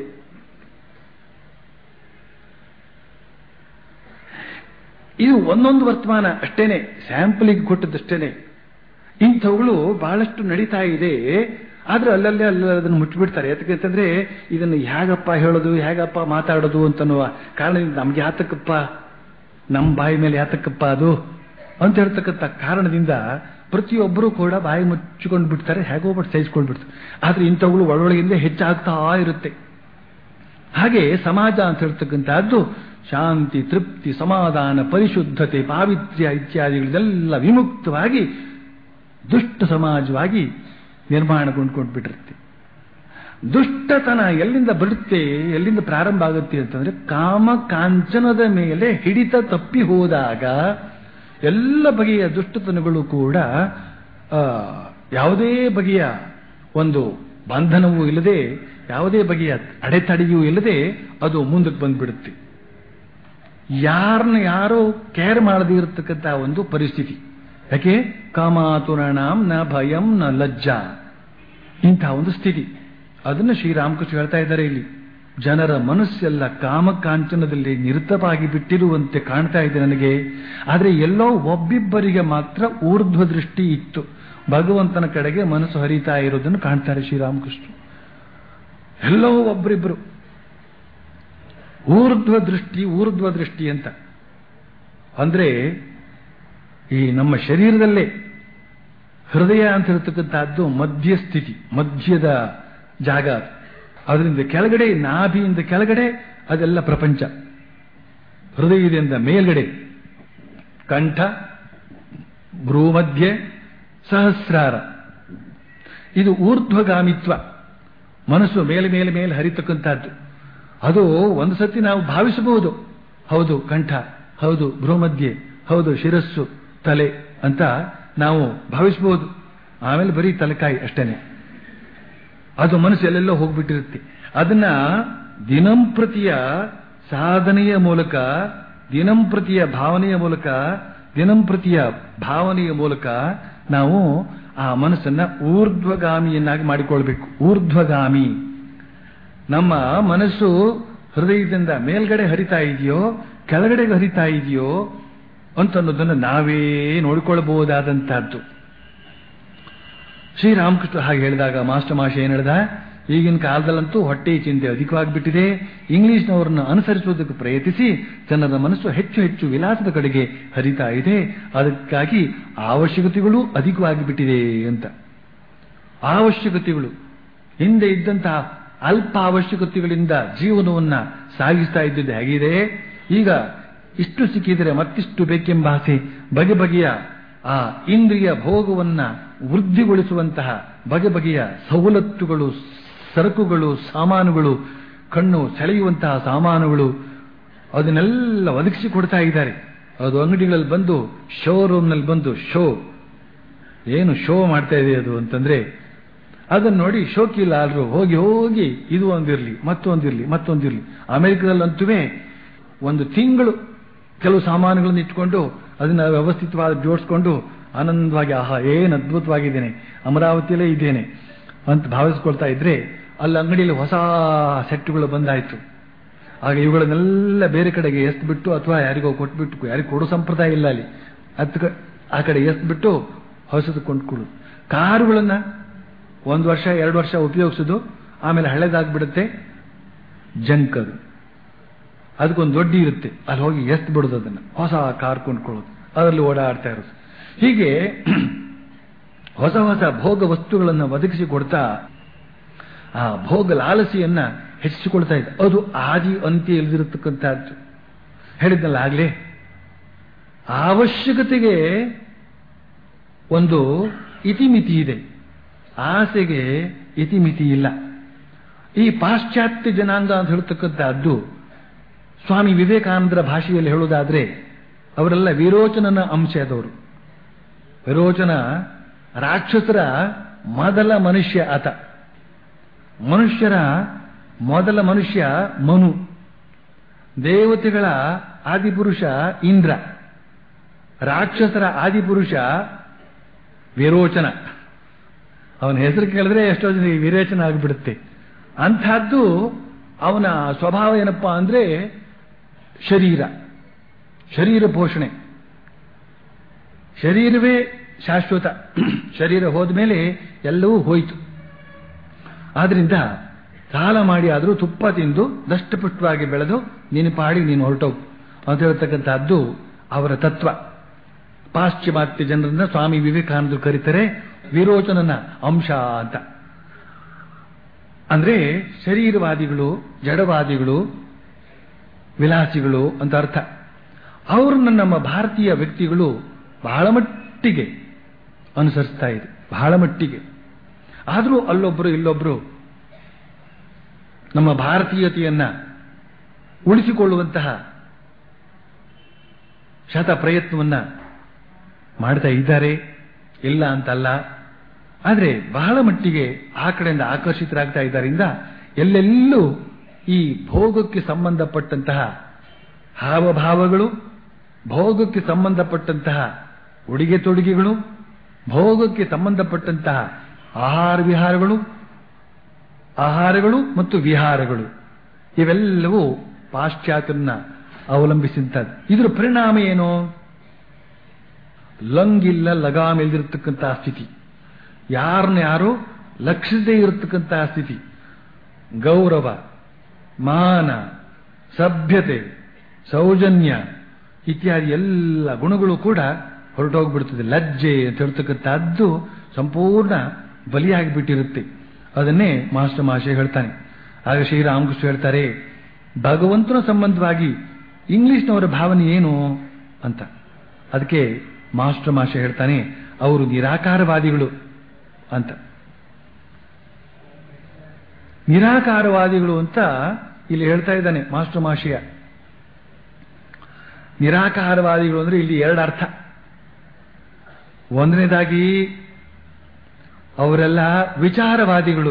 ಇದು ಒಂದೊಂದು ವರ್ತಮಾನ ಅಷ್ಟೇನೆ ಸ್ಯಾಂಪಲಿಗೆ ಕೊಟ್ಟದಷ್ಟೇನೆ ಇಂಥವುಗಳು ಬಹಳಷ್ಟು ನಡೀತಾ ಇದೆ ಆದ್ರೆ ಅಲ್ಲಲ್ಲೇ ಅಲ್ಲ ಅದನ್ನು ಮುಚ್ಚಿಬಿಡ್ತಾರೆ ಯಾತಕ್ಕಂತಂದ್ರೆ ಇದನ್ನು ಹೇಗಪ್ಪ ಹೇಳೋದು ಹೇಗಪ್ಪ ಮಾತಾಡೋದು ಅಂತನ್ನುವ ಕಾರಣದಿಂದ ನಮ್ಗೆ ಯಾತಕ್ಕಪ್ಪ ನಮ್ಮ ಬಾಯಿ ಮೇಲೆ ಯಾತಕ್ಕಪ್ಪ ಅದು ಅಂತ ಹೇಳ್ತಕ್ಕಂಥ ಕಾರಣದಿಂದ ಪ್ರತಿಯೊಬ್ಬರು ಕೂಡ ಬಾಯಿ ಮುಚ್ಚಿಕೊಂಡು ಬಿಡ್ತಾರೆ ಹೇಗೋ ಬಟ್ ಸಹಿಸ್ಕೊಂಡು ಬಿಡ್ತಾರೆ ಆದ್ರೆ ಇಂಥವುಗಳು ಒಳೊಳಗಿಂದ ಹೆಚ್ಚಾಗ್ತಾ ಇರುತ್ತೆ ಹಾಗೆ ಸಮಾಜ ಅಂತ ಹೇಳ್ತಕ್ಕಂಥದ್ದು ಶಾಂತಿ ತೃಪ್ತಿ ಸಮಾಧಾನ ಪರಿಶುದ್ಧತೆ ಪಾವಿತ್ರ್ಯ ಇತ್ಯಾದಿಗಳೆಲ್ಲ ವಿಮುಕ್ತವಾಗಿ ದುಷ್ಟ ಸಮಾಜವಾಗಿ ನಿರ್ಮಾಣಗೊಂಡ್ಕೊಂಡು ಬಿಟ್ಟಿರುತ್ತೆ ದುಷ್ಟತನ ಎಲ್ಲಿಂದ ಬರುತ್ತೆ ಎಲ್ಲಿಂದ ಪ್ರಾರಂಭ ಆಗುತ್ತೆ ಅಂತಂದ್ರೆ ಕಾಮ ಕಾಂಚನದ ಮೇಲೆ ಹಿಡಿತ ತಪ್ಪಿ ಹೋದಾಗ ಎಲ್ಲ ಬಗೆಯ ದುಷ್ಟತನಗಳು ಕೂಡ ಯಾವುದೇ ಬಗೆಯ ಒಂದು ಬಂಧನವೂ ಇಲ್ಲದೆ ಯಾವುದೇ ಬಗೆಯ ಅಡೆತಡೆಯೂ ಇಲ್ಲದೆ ಅದು ಮುಂದಕ್ಕೆ ಬಂದ್ಬಿಡುತ್ತೆ ಯಾರನ್ನ ಯಾರೋ ಕೇರ್ ಮಾಡದೇ ಇರತಕ್ಕಂಥ ಒಂದು ಪರಿಸ್ಥಿತಿ ಯಾಕೆ ಕಾಮಾತುರಣಾಂ ನ ಭಯಂ ನ ಲಜ್ಜಾ ಇಂತಹ ಒಂದು ಸ್ಥಿತಿ ಅದನ್ನು ಶ್ರೀರಾಮಕೃಷ್ಣ ಹೇಳ್ತಾ ಇದ್ದಾರೆ ಇಲ್ಲಿ ಜನರ ಮನಸ್ಸೆಲ್ಲ ಕಾಮಕಾಂಚನದಲ್ಲಿ ನಿರತವಾಗಿ ಬಿಟ್ಟಿರುವಂತೆ ಕಾಣ್ತಾ ಇದೆ ನನಗೆ ಆದರೆ ಎಲ್ಲೋ ಒಬ್ಬಿಬ್ಬರಿಗೆ ಮಾತ್ರ ಊರ್ಧ್ವ ದೃಷ್ಟಿ ಇತ್ತು ಭಗವಂತನ ಕಡೆಗೆ ಮನಸ್ಸು ಹರಿತಾ ಇರೋದನ್ನು ಕಾಣ್ತಾರೆ ಶ್ರೀರಾಮಕೃಷ್ಣ ಎಲ್ಲೋ ಒಬ್ಬರಿಬ್ಬರು ಊರ್ಧ್ವ ದೃಷ್ಟಿ ಊರ್ಧ್ವ ದೃಷ್ಟಿ ಅಂತ ಅಂದ್ರೆ ಈ ನಮ್ಮ ಶರೀರದಲ್ಲೇ ಹೃದಯ ಅಂತ ಹೇಳ್ತಕ್ಕಂಥದ್ದು ಮಧ್ಯಸ್ಥಿತಿ ಮಧ್ಯದ ಜಾಗ ಅದು. ಅದರಿಂದ ಕೆಳಗಡೆ ನಾಭಿಯಿಂದ ಕೆಳಗಡೆ ಅದೆಲ್ಲ ಪ್ರಪಂಚ ಹೃದಯದಿಂದ ಮೇಲ್ಗಡೆ ಕಂಠ ಭ್ರೂಮಧ್ಯೆ ಸಹಸ್ರಾರ ಇದು ಊರ್ಧ್ವಗಾಮಿತ್ವ ಮನಸ್ಸು ಮೇಲೆ ಮೇಲೆ ಮೇಲೆ ಹರಿತಕ್ಕಂಥದ್ದು ಅದು ಒಂದು ಸತಿ ನಾವು ಭಾವಿಸಬಹುದು ಹೌದು ಕಂಠ ಹೌದು ಭ್ರೂಮಧ್ಯೆ ಹೌದು ಶಿರಸ್ಸು ತಲೆ ಅಂತ ನಾವು ಭಾವಿಸಬಹುದು ಆಮೇಲೆ ಬರೀ ತಲೆಕಾಯಿ ಅಷ್ಟೇನೆ ಅದು ಮನಸ್ಸು ಎಲ್ಲೆಲ್ಲೋ ಹೋಗ್ಬಿಟ್ಟಿರುತ್ತೆ ಅದನ್ನ ದಿನಂಪ್ರತಿಯ ಸಾಧನೆಯ ಮೂಲಕ ದಿನಂಪ್ರತಿಯ ಭಾವನೆಯ ಮೂಲಕ ದಿನಂಪ್ರತಿಯ ಭಾವನೆಯ ಮೂಲಕ ನಾವು ಆ ಮನಸ್ಸನ್ನ ಊರ್ಧ್ವಗಾಮಿಯನ್ನಾಗಿ ಮಾಡಿಕೊಳ್ಬೇಕು ಊರ್ಧ್ವಗಾಮಿ ನಮ್ಮ ಮನಸ್ಸು ಹೃದಯದಿಂದ ಮೇಲ್ಗಡೆ ಹರಿತಾ ಇದೆಯೋ ಕೆಳಗಡೆಗೆ ಹರಿತಾ ಇದೆಯೋ ಅಂತ ಅನ್ನೋದನ್ನು ನಾವೇ ನೋಡಿಕೊಳ್ಳಬಹುದಾದಂತಹದ್ದು ಶ್ರೀರಾಮಕೃಷ್ಣ ಹಾಗೆ ಹೇಳಿದಾಗ ಮಾಸ್ಟರ್ ಮಾಷ ಏನ್ ಹೇಳ್ದ ಈಗಿನ ಕಾಲದಲ್ಲಂತೂ ಹೊಟ್ಟೆ ಚಿಂತೆ ಅಧಿಕವಾಗಿಬಿಟ್ಟಿದೆ ಇಂಗ್ಲಿಷ್ನವರನ್ನು ಅನುಸರಿಸುವುದಕ್ಕೆ ಪ್ರಯತ್ನಿಸಿ ಜನರ ಮನಸ್ಸು ಹೆಚ್ಚು ಹೆಚ್ಚು ವಿಲಾಸದ ಕಡೆಗೆ ಹರಿತಾ ಇದೆ ಅದಕ್ಕಾಗಿ ಅವಶ್ಯಕತೆಗಳು ಅಧಿಕವಾಗಿ ಬಿಟ್ಟಿದೆ ಅಂತ ಅವಶ್ಯಕತೆಗಳು ಹಿಂದೆ ಇದ್ದಂತಹ ಅಲ್ಪ ಅವಶ್ಯಕತೆಗಳಿಂದ ಜೀವನವನ್ನ ಸಾಗಿಸ್ತಾ ಇದ್ದಿದ್ದು ಹೇಗಿದೆ ಈಗ ಇಷ್ಟು ಸಿಕ್ಕಿದರೆ ಮತ್ತಿಷ್ಟು ಬೇಕೆಂಬ ಆಸೆ ಬಗೆ ಬಗೆಯ ಆ ಇಂದ್ರಿಯ ಭೋಗವನ್ನ ವೃದ್ಧಿಗೊಳಿಸುವಂತಹ ಬಗೆ ಬಗೆಯ ಸವಲತ್ತುಗಳು ಸರಕುಗಳು ಸಾಮಾನುಗಳು ಕಣ್ಣು ಸೆಳೆಯುವಂತಹ ಸಾಮಾನುಗಳು ಅದನ್ನೆಲ್ಲ ಒದಗಿಸಿ ಕೊಡ್ತಾ ಇದ್ದಾರೆ ಅದು ಅಂಗಡಿಗಳಲ್ಲಿ ಬಂದು ಶೋರೂಮ್ನಲ್ಲಿ ಬಂದು ಶೋ ಏನು ಶೋ ಮಾಡ್ತಾ ಇದೆ ಅದು ಅಂತಂದ್ರೆ ಅದನ್ನ ನೋಡಿ ಶೋಕಿಲಾಲರು ಹೋಗಿ ಹೋಗಿ ಇದು ಒಂದಿರ್ಲಿ ಮತ್ತೊಂದಿರ್ಲಿ ಮತ್ತೊಂದಿರ್ಲಿ ಅಮೆರಿಕದಲ್ಲಂತೂ ಒಂದು ತಿಂಗಳು ಕೆಲವು ಸಾಮಾನುಗಳನ್ನು ಇಟ್ಕೊಂಡು ಅದನ್ನ ವ್ಯವಸ್ಥಿತವಾಗಿ ಜೋಡಿಸ್ಕೊಂಡು ಆನಂದವಾಗಿ ಆಹಾ ಏನ್ ಅದ್ಭುತವಾಗಿದ್ದೇನೆ ಅಮರಾವತಿಯಲ್ಲೇ ಇದ್ದೇನೆ ಅಂತ ಭಾವಿಸ್ಕೊಳ್ತಾ ಇದ್ರೆ ಅಲ್ಲಿ ಅಂಗಡಿಯಲ್ಲಿ ಹೊಸ ಸೆಟ್ಗಳು ಬಂದಾಯ್ತು ಆಗ ಇವುಗಳನ್ನೆಲ್ಲ ಬೇರೆ ಕಡೆಗೆ ಎಸ್ಬಿಟ್ಟು ಅಥವಾ ಯಾರಿಗೋ ಕೊಟ್ಬಿಟ್ಟು ಯಾರಿಗೂ ಕೊಡೋ ಸಂಪ್ರದಾಯ ಇಲ್ಲ ಅಲ್ಲಿ ಅದ್ ಆ ಕಡೆ ಎಸ್ಬಿಟ್ಟು ಹೊಸದು ಕೊಂಡ್ಕೊಳ್ಳು ಕಾರುಗಳನ್ನ ಒಂದು ವರ್ಷ ಎರಡು ವರ್ಷ ಉಪಯೋಗಿಸೋದು ಆಮೇಲೆ ಹಳೆದಾಗ್ಬಿಡುತ್ತೆ ಜಂಕ್ ಅದು ಅದಕ್ಕೊಂದು ದೊಡ್ಡ ಇರುತ್ತೆ ಅಲ್ಲಿ ಹೋಗಿ ಎಸ್ತ್ ಬಿಡೋದು ಅದನ್ನ ಹೊಸ ಕಾರ್ ಕೊಂಡ್ಕೊಳ್ಳೋದು ಅದರಲ್ಲಿ ಓಡಾಡ್ತಾ ಇರೋದು ಹೀಗೆ ಹೊಸ ಹೊಸ ಭೋಗ ವಸ್ತುಗಳನ್ನು ಒದಗಿಸಿ ಕೊಡ್ತಾ ಆ ಭೋಗ ಲಾಲಸಿಯನ್ನ ಹೆಚ್ಚಿಸಿಕೊಳ್ತಾ ಇದೆ ಅದು ಆದಿ ಅಂತ್ಯ ಇಲ್ದಿರತಕ್ಕಂಥದ್ದು ಹೇಳಿದ್ನಲ್ಲ ಆಗ್ಲೇ ಅವಶ್ಯಕತೆಗೆ ಒಂದು ಇತಿಮಿತಿ ಇದೆ ಆಸೆಗೆ ಇತಿಮಿತಿ ಇಲ್ಲ ಈ ಪಾಶ್ಚಾತ್ಯ ಜನಾಂಗ ಅಂತ ಹೇಳ್ತಕ್ಕಂಥದ್ದು ಸ್ವಾಮಿ ವಿವೇಕಾನಂದರ ಭಾಷೆಯಲ್ಲಿ ಹೇಳುವುದಾದ್ರೆ ಅವರೆಲ್ಲ ವಿರೋಚನನ ಅಂಶದವರು ವಿರೋಚನ ರಾಕ್ಷಸರ ಮೊದಲ ಮನುಷ್ಯ ಆತ ಮನುಷ್ಯರ ಮೊದಲ ಮನುಷ್ಯ ಮನು ದೇವತೆಗಳ ಆದಿಪುರುಷ ಇಂದ್ರ ರಾಕ್ಷಸರ ಆದಿಪುರುಷ ವಿರೋಚನ ಅವನ ಹೆಸರು ಕೇಳಿದ್ರೆ ಎಷ್ಟೋ ಜನ ವಿರೇಚನ ಆಗಿಬಿಡುತ್ತೆ ಅಂಥದ್ದು ಅವನ ಸ್ವಭಾವ ಏನಪ್ಪಾ ಅಂದ್ರೆ ಶರೀರ ಶರೀರ ಪೋಷಣೆ ಶರೀರವೇ ಶಾಶ್ವತ ಶರೀರ ಹೋದ ಮೇಲೆ ಎಲ್ಲವೂ ಹೋಯಿತು ಆದ್ರಿಂದ ಸಾಲ ಮಾಡಿ ಆದರೂ ತುಪ್ಪ ತಿಂದು ದಷ್ಟಪುಷ್ಟವಾಗಿ ಬೆಳೆದು ನೀನು ಪಾಡಿ ನೀನು ಹೊರಟೋಗು ಅಂತ ಹೇಳ್ತಕ್ಕಂಥದ್ದು ಅವರ ತತ್ವ ಪಾಶ್ಚಿಮಾತ್ಯ ಜನರನ್ನ ಸ್ವಾಮಿ ವಿವೇಕಾನಂದರು ಕರೀತಾರೆ ವಿರೋಚನನ ಅಂಶ ಅಂತ ಅಂದ್ರೆ ಶರೀರವಾದಿಗಳು ಜಡವಾದಿಗಳು ವಿಲಾಸಿಗಳು ಅಂತ ಅರ್ಥ ಅವ್ರನ್ನ ನಮ್ಮ ಭಾರತೀಯ ವ್ಯಕ್ತಿಗಳು ಬಹಳ ಮಟ್ಟಿಗೆ ಅನುಸರಿಸ್ತಾ ಇದೆ ಬಹಳ ಮಟ್ಟಿಗೆ ಆದರೂ ಅಲ್ಲೊಬ್ರು ಇಲ್ಲೊಬ್ರು ನಮ್ಮ ಭಾರತೀಯತೆಯನ್ನ ಉಳಿಸಿಕೊಳ್ಳುವಂತಹ ಶತ ಪ್ರಯತ್ನವನ್ನ ಮಾಡ್ತಾ ಇದ್ದಾರೆ ಇಲ್ಲ ಅಂತಲ್ಲ ಆದರೆ ಬಹಳ ಮಟ್ಟಿಗೆ ಆ ಕಡೆಯಿಂದ ಆಕರ್ಷಿತರಾಗ್ತಾ ಇದ್ದಾರಿಂದ ಎಲ್ಲೆಲ್ಲೂ ಈ ಭೋಗಕ್ಕೆ ಸಂಬಂಧಪಟ್ಟಂತಹ ಹಾವಭಾವಗಳು ಭೋಗಕ್ಕೆ ಸಂಬಂಧಪಟ್ಟಂತಹ ಉಡುಗೆ ತೊಡುಗೆಗಳು ಭೋಗಕ್ಕೆ ಸಂಬಂಧಪಟ್ಟಂತಹ ಆಹಾರ ವಿಹಾರಗಳು ಆಹಾರಗಳು ಮತ್ತು ವಿಹಾರಗಳು ಇವೆಲ್ಲವೂ ಪಾಶ್ಚಾತ್ಯರನ್ನ ಅವಲಂಬಿಸಿದಂಥದ್ದು ಇದರ ಪರಿಣಾಮ ಏನು ಲಂಗಿಲ್ಲ ಲಗಾಮ್ ಇಲ್ದಿರತಕ್ಕಂತಹ ಸ್ಥಿತಿ ಯಾರನ್ನ ಯಾರು ಲಕ್ಷಿಸದೇ ಇರತಕ್ಕಂತಹ ಸ್ಥಿತಿ ಗೌರವ ಮಾನ ಸಭ್ಯತೆ ಸೌಜನ್ಯ ಇತ್ಯಾದಿ ಎಲ್ಲ ಗುಣಗಳು ಕೂಡ ಹೊರಟೋಗ್ಬಿಡ್ತದೆ ಲಜ್ಜೆ ಅಂತ ಹೇಳ್ತಕ್ಕಂಥದ್ದು ಸಂಪೂರ್ಣ ಬಲಿಯಾಗಿಬಿಟ್ಟಿರುತ್ತೆ ಅದನ್ನೇ ಮಾಸ್ಟರ್ ಮಾಷೆ ಹೇಳ್ತಾನೆ ಆಗ ಶ್ರೀರಾಮಕೃಷ್ಣ ಹೇಳ್ತಾರೆ ಭಗವಂತನ ಸಂಬಂಧವಾಗಿ ಇಂಗ್ಲಿಷ್ನವರ ಭಾವನೆ ಏನು ಅಂತ ಅದಕ್ಕೆ ಮಾಸ್ಟರ್ ಮಾಷೆ ಹೇಳ್ತಾನೆ ಅವರು ನಿರಾಕಾರವಾದಿಗಳು ಅಂತ ನಿರಾಕಾರವಾದಿಗಳು ಅಂತ ಇಲ್ಲಿ ಹೇಳ್ತಾ ಇದ್ದಾನೆ ಮಾಸ್ಟರ್ ಮಾಷೆಯ ನಿರಾಕಾರವಾದಿಗಳು ಅಂದ್ರೆ ಇಲ್ಲಿ ಎರಡು ಅರ್ಥ ಒಂದನೇದಾಗಿ ಅವರೆಲ್ಲ ವಿಚಾರವಾದಿಗಳು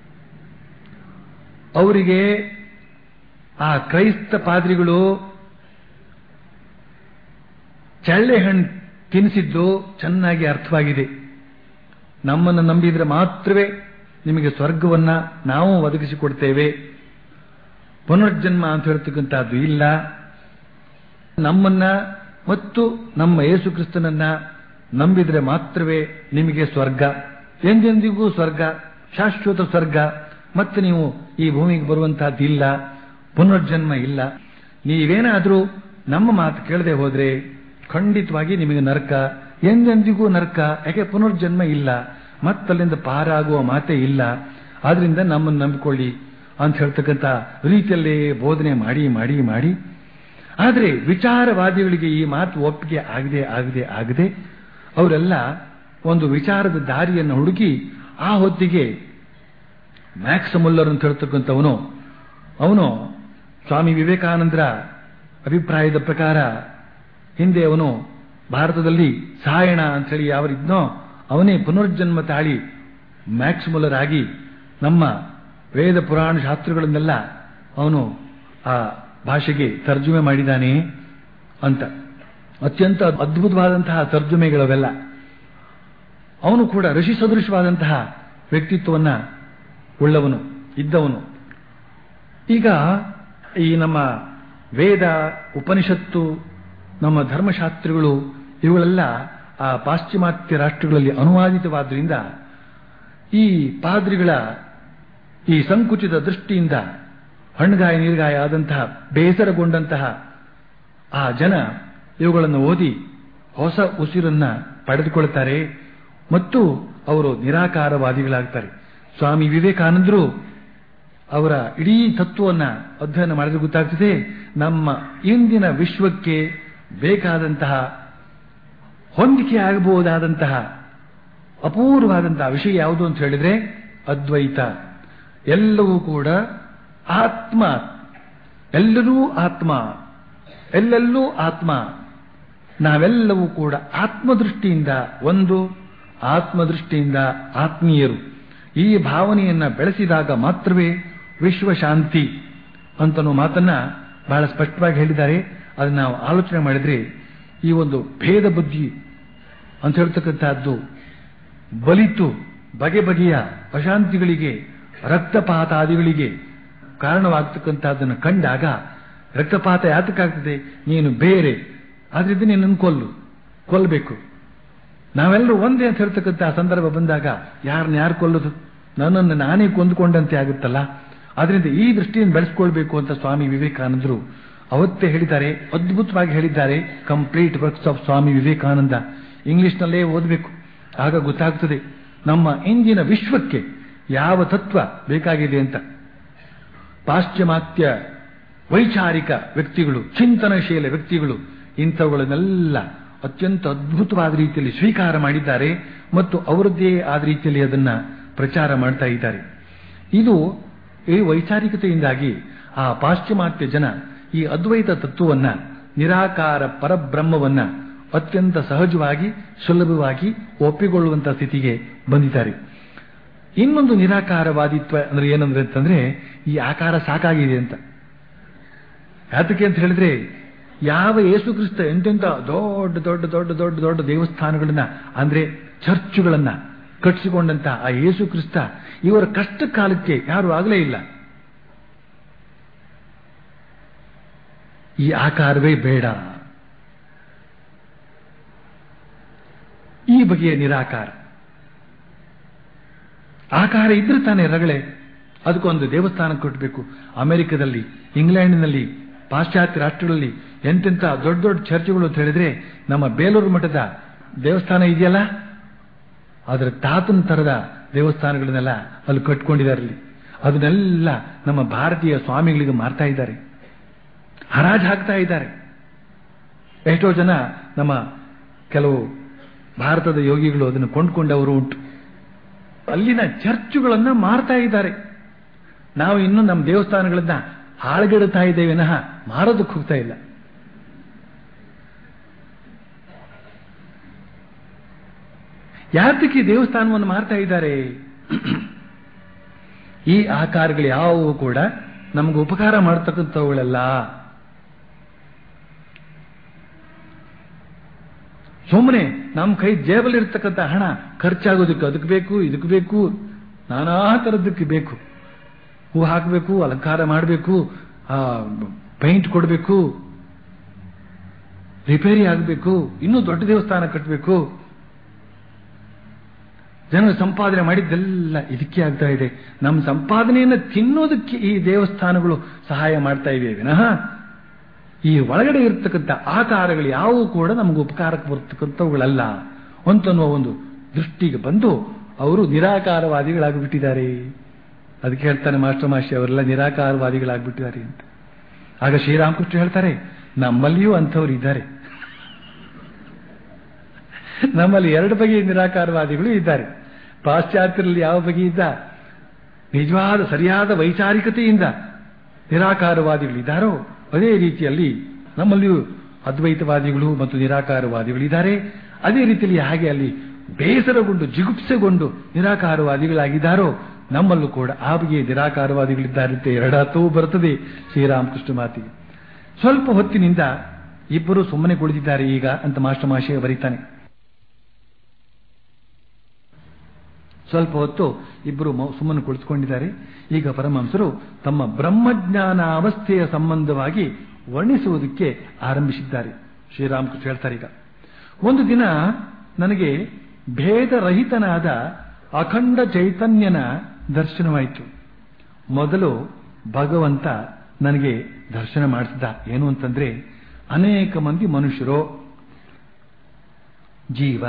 ಅವರಿಗೆ ಆ ಕ್ರೈಸ್ತ ಪಾದ್ರಿಗಳು ಚಳ್ಳೆ ಹಣ್ಣು ತಿನ್ನಿಸಿದ್ದು ಚೆನ್ನಾಗಿ ಅರ್ಥವಾಗಿದೆ ನಮ್ಮನ್ನು ನಂಬಿದ್ರೆ ಮಾತ್ರವೇ ನಿಮಗೆ ಸ್ವರ್ಗವನ್ನ ನಾವು ಒದಗಿಸಿಕೊಡ್ತೇವೆ ಪುನರ್ಜನ್ಮ ಅಂತ ಹೇಳ್ತಕ್ಕಂಥದ್ದು ಇಲ್ಲ ನಮ್ಮನ್ನ ಮತ್ತು ನಮ್ಮ ಯೇಸು ಕ್ರಿಸ್ತನನ್ನ ನಂಬಿದ್ರೆ ಮಾತ್ರವೇ ನಿಮಗೆ ಸ್ವರ್ಗ ಎಂದೆಂದಿಗೂ ಸ್ವರ್ಗ ಶಾಶ್ವತ ಸ್ವರ್ಗ ಮತ್ತೆ ನೀವು ಈ ಭೂಮಿಗೆ ಬರುವಂತಹದ್ದಿಲ್ಲ ಪುನರ್ಜನ್ಮ ಇಲ್ಲ ನೀವೇನಾದರೂ ನಮ್ಮ ಮಾತು ಕೇಳದೆ ಹೋದ್ರೆ ಖಂಡಿತವಾಗಿ ನಿಮಗೆ ನರಕ ಎಂದೆಂದಿಗೂ ನರಕ ಯಾಕೆ ಪುನರ್ಜನ್ಮ ಇಲ್ಲ ಮತ್ತಲ್ಲಿಂದ ಪಾರಾಗುವ ಮಾತೇ ಇಲ್ಲ ಆದ್ರಿಂದ ನಮ್ಮನ್ನು ನಂಬಿಕೊಳ್ಳಿ ಅಂತ ಹೇಳ್ತಕ್ಕಂಥ ರೀತಿಯಲ್ಲೇ ಬೋಧನೆ ಮಾಡಿ ಮಾಡಿ ಮಾಡಿ ಆದರೆ ವಿಚಾರವಾದಿಗಳಿಗೆ ಈ ಮಾತು ಒಪ್ಪಿಗೆ ಆಗದೆ ಆಗದೆ ಆಗದೆ ಅವರೆಲ್ಲ ಒಂದು ವಿಚಾರದ ದಾರಿಯನ್ನು ಹುಡುಕಿ ಆ ಹೊತ್ತಿಗೆ ಮ್ಯಾಕ್ಸ್ ಮುಲ್ಲರ್ ಅಂತ ಹೇಳ್ತಕ್ಕಂಥವನು ಅವನು ಸ್ವಾಮಿ ವಿವೇಕಾನಂದರ ಅಭಿಪ್ರಾಯದ ಪ್ರಕಾರ ಹಿಂದೆ ಅವನು ಭಾರತದಲ್ಲಿ ಸಾಯಣ ಅಂತ ಹೇಳಿ ಯಾವರಿದ್ನೋ ಅವನೇ ಪುನರ್ಜನ್ಮ ತಾಳಿ ಮ್ಯಾಕ್ಸ್ ಮುಲ್ಲರ್ ಆಗಿ ನಮ್ಮ ವೇದ ಪುರಾಣ ಶಾಸ್ತ್ರಗಳನ್ನೆಲ್ಲ ಅವನು ಆ ಭಾಷೆಗೆ ತರ್ಜುಮೆ ಮಾಡಿದ್ದಾನೆ ಅಂತ ಅತ್ಯಂತ ಅದ್ಭುತವಾದಂತಹ ತರ್ಜುಮೆಗಳವೆಲ್ಲ ಅವನು ಕೂಡ ಋಷಿ ಸದೃಶವಾದಂತಹ ವ್ಯಕ್ತಿತ್ವವನ್ನ ಉಳ್ಳವನು ಇದ್ದವನು ಈಗ ಈ ನಮ್ಮ ವೇದ ಉಪನಿಷತ್ತು ನಮ್ಮ ಧರ್ಮಶಾಸ್ತ್ರಗಳು ಇವುಗಳೆಲ್ಲ ಆ ಪಾಶ್ಚಿಮಾತ್ಯ ರಾಷ್ಟ್ರಗಳಲ್ಲಿ ಅನುವಾದಿತವಾದ್ರಿಂದ ಈ ಪಾದ್ರಿಗಳ ಈ ಸಂಕುಚಿತ ದೃಷ್ಟಿಯಿಂದ ಹಣ್ಣುಗಾಯ ನೀರ್ಗಾಯ ಆದಂತಹ ಬೇಸರಗೊಂಡಂತಹ ಆ ಜನ ಇವುಗಳನ್ನು ಓದಿ ಹೊಸ ಉಸಿರನ್ನ ಪಡೆದುಕೊಳ್ತಾರೆ ಮತ್ತು ಅವರು ನಿರಾಕಾರವಾದಿಗಳಾಗ್ತಾರೆ ಸ್ವಾಮಿ ವಿವೇಕಾನಂದರು ಅವರ ಇಡೀ ತತ್ವವನ್ನ ಅಧ್ಯಯನ ಮಾಡಿದ್ರೆ ಗೊತ್ತಾಗ್ತದೆ ನಮ್ಮ ಇಂದಿನ ವಿಶ್ವಕ್ಕೆ ಬೇಕಾದಂತಹ ಹೊಂದಿಕೆ ಆಗಬಹುದಾದಂತಹ ಅಪೂರ್ವವಾದಂತಹ ವಿಷಯ ಯಾವುದು ಅಂತ ಹೇಳಿದ್ರೆ ಅದ್ವೈತ ಎಲ್ಲವೂ ಕೂಡ ಆತ್ಮ ಎಲ್ಲರೂ ಆತ್ಮ ಎಲ್ಲೆಲ್ಲೂ ಆತ್ಮ ನಾವೆಲ್ಲವೂ ಕೂಡ ಆತ್ಮದೃಷ್ಟಿಯಿಂದ ಒಂದು ಆತ್ಮದೃಷ್ಟಿಯಿಂದ ಆತ್ಮೀಯರು ಈ ಭಾವನೆಯನ್ನ ಬೆಳೆಸಿದಾಗ ಮಾತ್ರವೇ ವಿಶ್ವಶಾಂತಿ ಅಂತನೋ ಮಾತನ್ನ ಬಹಳ ಸ್ಪಷ್ಟವಾಗಿ ಹೇಳಿದ್ದಾರೆ ಅದನ್ನ ನಾವು ಆಲೋಚನೆ ಮಾಡಿದ್ರೆ ಈ ಒಂದು ಭೇದ ಬುದ್ಧಿ ಅಂತ ಹೇಳ್ತಕ್ಕಂಥದ್ದು ಬಲಿತು ಬಗೆ ಬಗೆಯ ಅಶಾಂತಿಗಳಿಗೆ ರಕ್ತಪಾತಾದಿಗಳಿಗೆ ಕಾರಣವಾಗ್ತಕ್ಕಂಥದ್ದನ್ನು ಕಂಡಾಗ ರಕ್ತಪಾತ ಯಾತಕ್ಕಾಗ್ತದೆ ನೀನು ಬೇರೆ ಆದ್ರಿಂದ ನಿನ್ನನ್ನು ಕೊಲ್ಲು ಕೊಲ್ಲಬೇಕು ನಾವೆಲ್ಲರೂ ಒಂದೇ ಅಂತ ಹೇಳ್ತಕ್ಕಂಥ ಸಂದರ್ಭ ಬಂದಾಗ ಯಾರನ್ನ ಯಾರು ಕೊಲ್ಲೋದು ನನ್ನನ್ನು ನಾನೇ ಕೊಂದುಕೊಂಡಂತೆ ಆಗುತ್ತಲ್ಲ ಆದ್ರಿಂದ ಈ ದೃಷ್ಟಿಯನ್ನು ಬೆಳೆಸ್ಕೊಳ್ಬೇಕು ಅಂತ ಸ್ವಾಮಿ ವಿವೇಕಾನಂದರು ಅವತ್ತೇ ಹೇಳಿದ್ದಾರೆ ಅದ್ಭುತವಾಗಿ ಹೇಳಿದ್ದಾರೆ complete works of Swami Vivekananda ಇಂಗ್ಲಿಷ್ನಲ್ಲೇ ಓದಬೇಕು ಆಗ ಗೊತ್ತಾಗ್ತದೆ ನಮ್ಮ ಇಂದಿನ ವಿಶ್ವಕ್ಕೆ ಯಾವ ತತ್ವ ಬೇಕಾಗಿದೆ ಅಂತ ಪಾಶ್ಚಿಮಾತ್ಯ ವೈಚಾರಿಕ ವ್ಯಕ್ತಿಗಳು ಚಿಂತನಶೀಲ ವ್ಯಕ್ತಿಗಳು ಇಂಥವುಗಳನ್ನೆಲ್ಲ ಅತ್ಯಂತ ಅದ್ಭುತವಾದ ರೀತಿಯಲ್ಲಿ ಸ್ವೀಕಾರ ಮಾಡಿದ್ದಾರೆ ಮತ್ತು ಅವರದ್ದೇ ಆದ ರೀತಿಯಲ್ಲಿ ಅದನ್ನ ಪ್ರಚಾರ ಮಾಡ್ತಾ ಇದ್ದಾರೆ ಇದು ಈ ವೈಚಾರಿಕತೆಯಿಂದಾಗಿ ಆ ಪಾಶ್ಚಿಮಾತ್ಯ ಜನ ಈ ಅದ್ವೈತ ತತ್ವವನ್ನ ನಿರಾಕಾರ ಪರಬ್ರಹ್ಮವನ್ನ ಅತ್ಯಂತ ಸಹಜವಾಗಿ ಸುಲಭವಾಗಿ ಒಪ್ಪಿಕೊಳ್ಳುವಂತ ಸ್ಥಿತಿಗೆ ಬಂದಿದ್ದಾರೆ ಇನ್ನೊಂದು ನಿರಾಕಾರವಾದಿತ್ವ ಅಂದ್ರೆ ಏನಂದ್ರೆ ಅಂತಂದ್ರೆ ಈ ಆಕಾರ ಸಾಕಾಗಿದೆ ಅಂತ ಯಾತಕ್ಕೆ ಅಂತ ಹೇಳಿದ್ರೆ ಯಾವ ಯೇಸು ಕ್ರಿಸ್ತ ಎಂತೆಂತ ದೊಡ್ಡ ದೊಡ್ಡ ದೊಡ್ಡ ದೊಡ್ಡ ದೊಡ್ಡ ದೇವಸ್ಥಾನಗಳನ್ನ ಅಂದ್ರೆ ಚರ್ಚುಗಳನ್ನ ಕಟ್ಟಿಸಿಕೊಂಡಂತ ಆ ಯೇಸು ಕ್ರಿಸ್ತ ಇವರ ಕಷ್ಟ ಕಾಲಕ್ಕೆ ಯಾರು ಆಗಲೇ ಇಲ್ಲ ಈ ಆಕಾರವೇ ಬೇಡ ಈ ಬಗೆಯ ನಿರಾಕಾರ ಆಕಾರ ಇದ್ರೆ ತಾನೇ ರಗಳೆ ಅದಕ್ಕೊಂದು ದೇವಸ್ಥಾನ ಕಟ್ಟಬೇಕು ಅಮೆರಿಕದಲ್ಲಿ ಇಂಗ್ಲೆಂಡ್ನಲ್ಲಿ ಪಾಶ್ಚಾತ್ಯ ರಾಷ್ಟ್ರಗಳಲ್ಲಿ ಎಂತೆಂಥ ದೊಡ್ಡ ದೊಡ್ಡ ಚರ್ಚ್ಗಳು ಅಂತ ಹೇಳಿದ್ರೆ ನಮ್ಮ ಬೇಲೂರು ಮಠದ ದೇವಸ್ಥಾನ ಇದೆಯಲ್ಲ ಅದರ ತಾತನ ತರದ ದೇವಸ್ಥಾನಗಳನ್ನೆಲ್ಲ ಅಲ್ಲಿ ಕಟ್ಕೊಂಡಿದ್ದಾರೆ ಅಲ್ಲಿ ಅದನ್ನೆಲ್ಲ ನಮ್ಮ ಭಾರತೀಯ ಸ್ವಾಮಿಗಳಿಗೆ ಮಾರ್ತಾ ಇದ್ದಾರೆ ಹರಾಜು ಹಾಕ್ತಾ ಇದ್ದಾರೆ ಎಷ್ಟೋ ಜನ ನಮ್ಮ ಕೆಲವು ಭಾರತದ ಯೋಗಿಗಳು ಅದನ್ನು ಕೊಂಡ್ಕೊಂಡವರು ಉಂಟು ಅಲ್ಲಿನ ಚರ್ಚುಗಳನ್ನ ಮಾರ್ತಾ ಇದ್ದಾರೆ ನಾವು ಇನ್ನೂ ನಮ್ಮ ದೇವಸ್ಥಾನಗಳನ್ನ ಹಾಳುಗೆಡುತ್ತಾ ಇದ್ದೇವೆ ವಿನಃ ಮಾರೋದಕ್ಕೆ ಹೋಗ್ತಾ ಇಲ್ಲ ಯಾತಕ್ಕೆ ದೇವಸ್ಥಾನವನ್ನು ಮಾರ್ತಾ ಇದ್ದಾರೆ ಈ ಆಕಾರಗಳು ಯಾವುವು ಕೂಡ ನಮಗೆ ಉಪಕಾರ ಮಾಡತಕ್ಕಂಥವುಗಳೆಲ್ಲ ಸುಮ್ಮನೆ ನಮ್ಮ ಕೈ ಜೇಬಲ್ಲಿ ಇರ್ತಕ್ಕಂಥ ಹಣ ಖರ್ಚಾಗೋದಕ್ಕೆ ಅದಕ್ಕೆ ಬೇಕು ಇದಕ್ಕೆ ಬೇಕು ನಾನಾ ಥರದ್ದಕ್ಕೆ ಬೇಕು ಹೂ ಹಾಕಬೇಕು ಅಲಂಕಾರ ಮಾಡಬೇಕು ಪೈಂಟ್ ಕೊಡಬೇಕು ರಿಪೇರಿ ಆಗಬೇಕು ಇನ್ನೂ ದೊಡ್ಡ ದೇವಸ್ಥಾನ ಕಟ್ಟಬೇಕು ಜನರು ಸಂಪಾದನೆ ಮಾಡಿದ್ದೆಲ್ಲ ಇದಕ್ಕೆ ಆಗ್ತಾ ಇದೆ ನಮ್ಮ ಸಂಪಾದನೆಯನ್ನು ತಿನ್ನೋದಕ್ಕೆ ಈ ದೇವಸ್ಥಾನಗಳು ಸಹಾಯ ಮಾಡ್ತಾ ಇವೆ ವಿನಃ ಈ ಒಳಗಡೆ ಇರತಕ್ಕಂಥ ಆಕಾರಗಳು ಯಾವುವು ಕೂಡ ನಮಗೆ ಉಪಕಾರಕ್ಕೆ ಬರ್ತಕ್ಕಂಥವುಗಳಲ್ಲ ಅಂತನ್ನುವ ಒಂದು ದೃಷ್ಟಿಗೆ ಬಂದು ಅವರು ನಿರಾಕಾರವಾದಿಗಳಾಗಿಬಿಟ್ಟಿದ್ದಾರೆ ಅದಕ್ಕೆ ಹೇಳ್ತಾನೆ ಮಾಸ್ಟರ್ ಮಾಷಿ ಅವರೆಲ್ಲ ನಿರಾಕಾರವಾದಿಗಳಾಗ್ಬಿಟ್ಟಿದ್ದಾರೆ ಅಂತ ಆಗ ಶ್ರೀರಾಮಕೃಷ್ಣ ಹೇಳ್ತಾರೆ ನಮ್ಮಲ್ಲಿಯೂ ಅಂಥವ್ರು ಇದ್ದಾರೆ ನಮ್ಮಲ್ಲಿ ಎರಡು ಬಗೆಯ ನಿರಾಕಾರವಾದಿಗಳು ಇದ್ದಾರೆ ಪಾಶ್ಚಾತ್ಯರಲ್ಲಿ ಯಾವ ಬಗೆ ಇದ್ದ ನಿಜವಾದ ಸರಿಯಾದ ವೈಚಾರಿಕತೆಯಿಂದ ನಿರಾಕಾರವಾದಿಗಳಿದ್ದಾರೋ ಅದೇ ರೀತಿಯಲ್ಲಿ ನಮ್ಮಲ್ಲಿಯೂ ಅದ್ವೈತವಾದಿಗಳು ಮತ್ತು ನಿರಾಕಾರವಾದಿಗಳು ಇದ್ದಾರೆ ಅದೇ ರೀತಿಯಲ್ಲಿ ಹಾಗೆ ಅಲ್ಲಿ ಬೇಸರಗೊಂಡು ಜಿಗುಪ್ಸೆಗೊಂಡು ನಿರಾಕಾರವಾದಿಗಳಾಗಿದ್ದಾರೋ ನಮ್ಮಲ್ಲೂ ಕೂಡ ಆ ಬಗೆಯ ನಿರಾಕಾರವಾದಿಗಳಿದ್ದಾರೆ ಎರಡಾತವೂ ಬರುತ್ತದೆ ಶ್ರೀರಾಮಕೃಷ್ಣ ಮಾತಿಗೆ ಸ್ವಲ್ಪ ಹೊತ್ತಿನಿಂದ ಇಬ್ಬರು ಸುಮ್ಮನೆ ಕುಳಿತಿದ್ದಾರೆ ಈಗ ಅಂತ ಮಾಸ್ಟರ್ ಮಾಶಯ ಬರೀತಾನೆ ಸ್ವಲ್ಪ ಹೊತ್ತು ಇಬ್ಬರು ಸುಮ್ಮನೆ ಕುಳಿತುಕೊಂಡಿದ್ದಾರೆ ಈಗ ಪರಮಹಂಸರು ತಮ್ಮ ಬ್ರಹ್ಮಜ್ಞಾನ ಅವಸ್ಥೆಯ ಸಂಬಂಧವಾಗಿ ವರ್ಣಿಸುವುದಕ್ಕೆ ಆರಂಭಿಸಿದ್ದಾರೆ ಶ್ರೀರಾಮಕೃಷ್ಣ ಹೇಳ್ತಾರೆ ಈಗ ಒಂದು ದಿನ ನನಗೆ ಭೇದರಹಿತನಾದ ಅಖಂಡ ಚೈತನ್ಯನ ದರ್ಶನವಾಯಿತು ಮೊದಲು ಭಗವಂತ ನನಗೆ ದರ್ಶನ ಮಾಡಿಸಿದ ಏನು ಅಂತಂದ್ರೆ ಅನೇಕ ಮಂದಿ ಮನುಷ್ಯರು ಜೀವ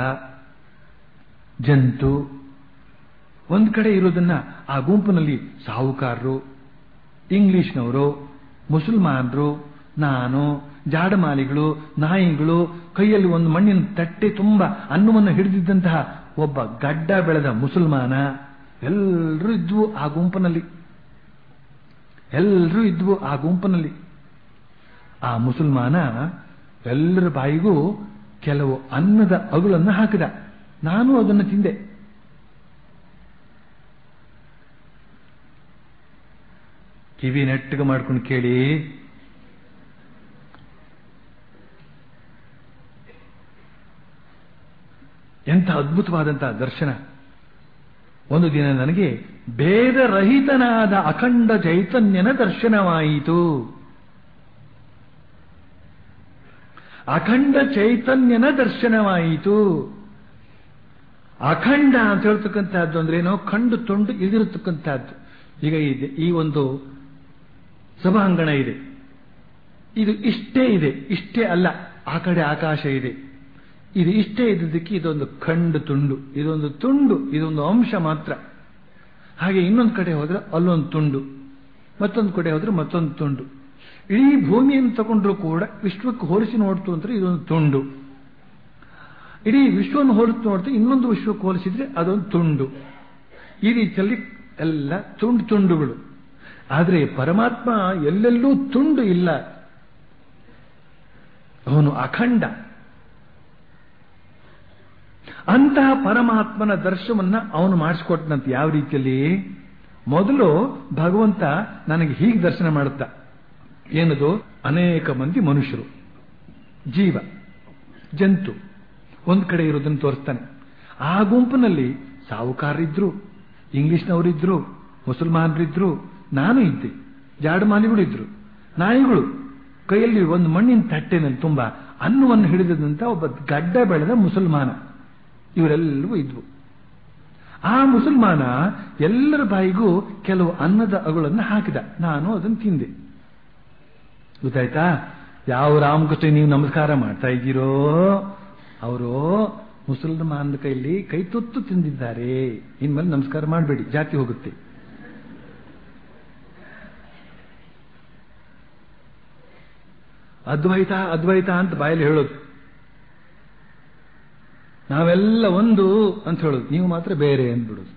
ಜಂತು ಒಂದ್ ಕಡೆ ಇರೋದನ್ನ ಆ ಗುಂಪಿನಲ್ಲಿ ಸಾಹುಕಾರರು ಇಂಗ್ಲಿಷ್ನವರು ಮುಸಲ್ಮಾನರು ನಾನು ಜಾಡಮಾಲಿಗಳು ನಾಯಿಗಳು ಕೈಯಲ್ಲಿ ಒಂದು ಮಣ್ಣಿನ ತಟ್ಟೆ ತುಂಬ ಅನ್ನವನ್ನು ಹಿಡಿದಿದ್ದಂತಹ ಒಬ್ಬ ಗಡ್ಡ ಬೆಳೆದ ಮುಸಲ್ಮಾನ ಎಲ್ಲರೂ ಇದ್ವು ಆ ಗುಂಪಿನಲ್ಲಿ ಎಲ್ಲರೂ ಇದ್ವು ಆ ಗುಂಪಿನಲ್ಲಿ ಆ ಮುಸಲ್ಮಾನ ಎಲ್ಲರ ಬಾಯಿಗೂ ಕೆಲವು ಅನ್ನದ ಅಗುಳನ್ನು ಹಾಕಿದ ನಾನು ಅದನ್ನು ತಿಂದೆ ಕಿವಿ ನೆಟ್ಟಗೆ ಮಾಡ್ಕೊಂಡು ಕೇಳಿ ಎಂಥ ಅದ್ಭುತವಾದಂತಹ ದರ್ಶನ ಒಂದು ದಿನ ನನಗೆ ಭೇದರಹಿತನಾದ ಅಖಂಡ ಚೈತನ್ಯನ ದರ್ಶನವಾಯಿತು ಅಖಂಡ ಚೈತನ್ಯನ ದರ್ಶನವಾಯಿತು ಅಖಂಡ ಅಂತ ಹೇಳ್ತಕ್ಕಂಥದ್ದು ಅಂದ್ರೆ ಏನೋ ಕಂಡು ತೊಂಡು ಇಳಿದಿರತಕ್ಕಂಥದ್ದು ಈಗ ಇದೆ ಈ ಒಂದು ಸಭಾಂಗಣ ಇದೆ ಇದು ಇಷ್ಟೇ ಇದೆ ಇಷ್ಟೇ ಅಲ್ಲ ಆ ಕಡೆ ಆಕಾಶ ಇದೆ ಇದು ಇಷ್ಟೇ ಇದ್ದದಕ್ಕೆ ಇದೊಂದು ಖಂಡು ತುಂಡು ಇದೊಂದು ತುಂಡು ಇದೊಂದು ಅಂಶ ಮಾತ್ರ ಹಾಗೆ ಇನ್ನೊಂದು ಕಡೆ ಹೋದ್ರೆ ಅಲ್ಲೊಂದು ತುಂಡು ಮತ್ತೊಂದು ಕಡೆ ಹೋದ್ರೆ ಮತ್ತೊಂದು ತುಂಡು ಇಡೀ ಭೂಮಿಯನ್ನು ತಗೊಂಡ್ರು ಕೂಡ ವಿಶ್ವಕ್ಕೆ ಹೋಲಿಸಿ ನೋಡ್ತು ಅಂದ್ರೆ ಇದೊಂದು ತುಂಡು ಇಡೀ ವಿಶ್ವವನ್ನು ಹೋಲಿಸಿ ನೋಡ್ತಾ ಇನ್ನೊಂದು ವಿಶ್ವಕ್ಕೆ ಹೋಲಿಸಿದ್ರೆ ಅದೊಂದು ತುಂಡು ಈ ರೀತಿಯಲ್ಲಿ ಎಲ್ಲ ತುಂಡು ತುಂಡುಗಳು ಆದರೆ ಪರಮಾತ್ಮ ಎಲ್ಲೆಲ್ಲೂ ತುಂಡು ಇಲ್ಲ ಅವನು ಅಖಂಡ ಅಂತಹ ಪರಮಾತ್ಮನ ದರ್ಶನವನ್ನ ಅವನು ಮಾಡಿಸ್ಕೊಟ್ಟನಂತೆ ಯಾವ ರೀತಿಯಲ್ಲಿ ಮೊದಲು ಭಗವಂತ ನನಗೆ ಹೀಗೆ ದರ್ಶನ ಮಾಡುತ್ತಾ ಏನದು ಅನೇಕ ಮಂದಿ ಮನುಷ್ಯರು ಜೀವ ಜಂತು ಒಂದು ಕಡೆ ಇರೋದನ್ನು ತೋರಿಸ್ತಾನೆ ಆ ಗುಂಪಿನಲ್ಲಿ ಸಾಹುಕಾರರಿದ್ರು ಇಂಗ್ಲಿಷ್ನವರಿದ್ರು ಮುಸಲ್ಮಾನರಿದ್ರು ನಾನು ಇದ್ದೆ ಜಾಡುಮಾಲಿಗಳಿದ್ರು ನಾಯಿಗಳು ಕೈಯಲ್ಲಿ ಒಂದು ಮಣ್ಣಿನ ತಟ್ಟೆನಲ್ಲಿ ತುಂಬಾ ಅನ್ನವನ್ನು ಹಿಡಿದಂತ ಒಬ್ಬ ಗಡ್ಡ ಬೆಳೆದ ಮುಸಲ್ಮಾನ ಇವರೆಲ್ಲವೂ ಇದ್ವು ಆ ಮುಸಲ್ಮಾನ ಎಲ್ಲರ ಬಾಯಿಗೂ ಕೆಲವು ಅನ್ನದ ಅಗಳನ್ನು ಹಾಕಿದ ನಾನು ಅದನ್ನು ತಿಂದೆ ಗೊತ್ತಾಯ್ತಾ ಯಾವ ರಾಮಕೃಷ್ಣ ನೀವು ನಮಸ್ಕಾರ ಮಾಡ್ತಾ ಇದ್ದೀರೋ ಅವರು ಮುಸಲ್ಮಾನರ ಕೈಯಲ್ಲಿ ಕೈ ತುತ್ತು ತಿಂದಿದ್ದಾರೆ ಇನ್ಮೇಲೆ ನಮಸ್ಕಾರ ಮಾಡಬೇಡಿ ಜಾತಿ ಹೋಗುತ್ತೆ ಅದ್ವೈತ ಅದ್ವೈತ ಅಂತ ಬಾಯಲ್ಲಿ ಹೇಳೋದು ನಾವೆಲ್ಲ ಒಂದು ಅಂತ ಹೇಳೋದು ನೀವು ಮಾತ್ರ ಬೇರೆ ಅಂದ್ಬಿಡೋದು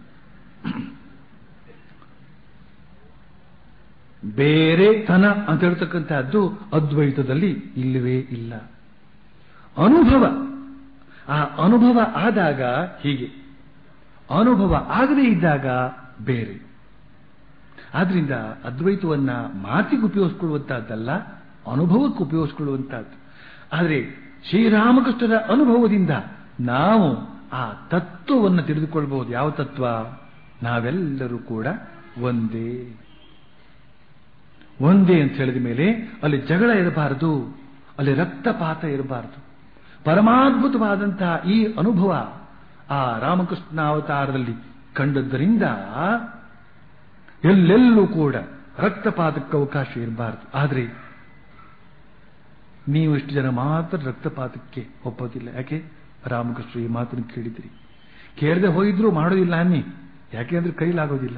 ಬೇರೆ ತನ ಅಂತ ಹೇಳ್ತಕ್ಕಂಥದ್ದು ಅದ್ವೈತದಲ್ಲಿ ಇಲ್ಲವೇ ಇಲ್ಲ ಅನುಭವ ಆ ಅನುಭವ ಆದಾಗ ಹೀಗೆ ಅನುಭವ ಆಗದೇ ಇದ್ದಾಗ ಬೇರೆ ಆದ್ರಿಂದ ಅದ್ವೈತವನ್ನ ಮಾತಿಗೆ ಉಪಯೋಗಿಸ್ಕೊಳ್ಳುವಂತಹದ್ದಲ್ಲ ಅನುಭವಕ್ಕೆ ಉಪಯೋಗಿಸ್ಕೊಳ್ಳುವಂತಹದ್ದು ಆದರೆ ಶ್ರೀರಾಮಕೃಷ್ಣರ ಅನುಭವದಿಂದ ನಾವು ಆ ತತ್ವವನ್ನು ತಿಳಿದುಕೊಳ್ಬಹುದು ಯಾವ ತತ್ವ ನಾವೆಲ್ಲರೂ ಕೂಡ ಒಂದೇ ಒಂದೇ ಅಂತ ಹೇಳಿದ ಮೇಲೆ ಅಲ್ಲಿ ಜಗಳ ಇರಬಾರದು ಅಲ್ಲಿ ರಕ್ತಪಾತ ಇರಬಾರದು ಪರಮಾದ್ಭುತವಾದಂತಹ ಈ ಅನುಭವ ಆ ರಾಮಕೃಷ್ಣ ಅವತಾರದಲ್ಲಿ ಕಂಡದ್ದರಿಂದ ಎಲ್ಲೆಲ್ಲೂ ಕೂಡ ರಕ್ತಪಾತಕ್ಕೆ ಅವಕಾಶ ಇರಬಾರದು ಆದರೆ ನೀವು ಇಷ್ಟು ಜನ ಮಾತ್ರ ರಕ್ತಪಾತಕ್ಕೆ ಒಪ್ಪೋದಿಲ್ಲ ಯಾಕೆ ರಾಮಕೃಷ್ಣ ಈ ಮಾತನ್ನು ಕೇಳಿದ್ರಿ ಕೇಳದೆ ಹೋಗಿದ್ರು ಮಾಡೋದಿಲ್ಲ ಅನ್ನಿ ಯಾಕೆಂದ್ರೆ ಕೈಲಾಗೋದಿಲ್ಲ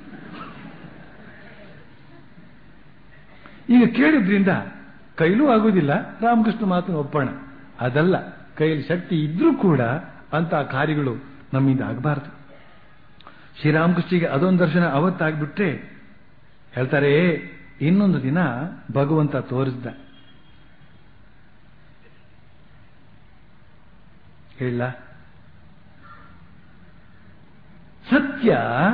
ಈಗ ಕೇಳಿದ್ರಿಂದ ಕೈಲೂ ಆಗೋದಿಲ್ಲ ರಾಮಕೃಷ್ಣ ಮಾತನ್ನು ಒಪ್ಪೋಣ ಅದಲ್ಲ ಕೈಯಲ್ಲಿ ಶಕ್ತಿ ಇದ್ರೂ ಕೂಡ ಅಂತ ಕಾರ್ಯಗಳು ನಮ್ಮಿಂದ ಆಗಬಾರದು ಶ್ರೀರಾಮಕೃಷ್ಣಿಗೆ ಅದೊಂದು ದರ್ಶನ ಅವತ್ತಾಗ್ಬಿಟ್ರೆ ಹೇಳ್ತಾರೆ ಇನ್ನೊಂದು ದಿನ ಭಗವಂತ ತೋರಿಸ್ದ ಹೇಳ ಸತ್ಯ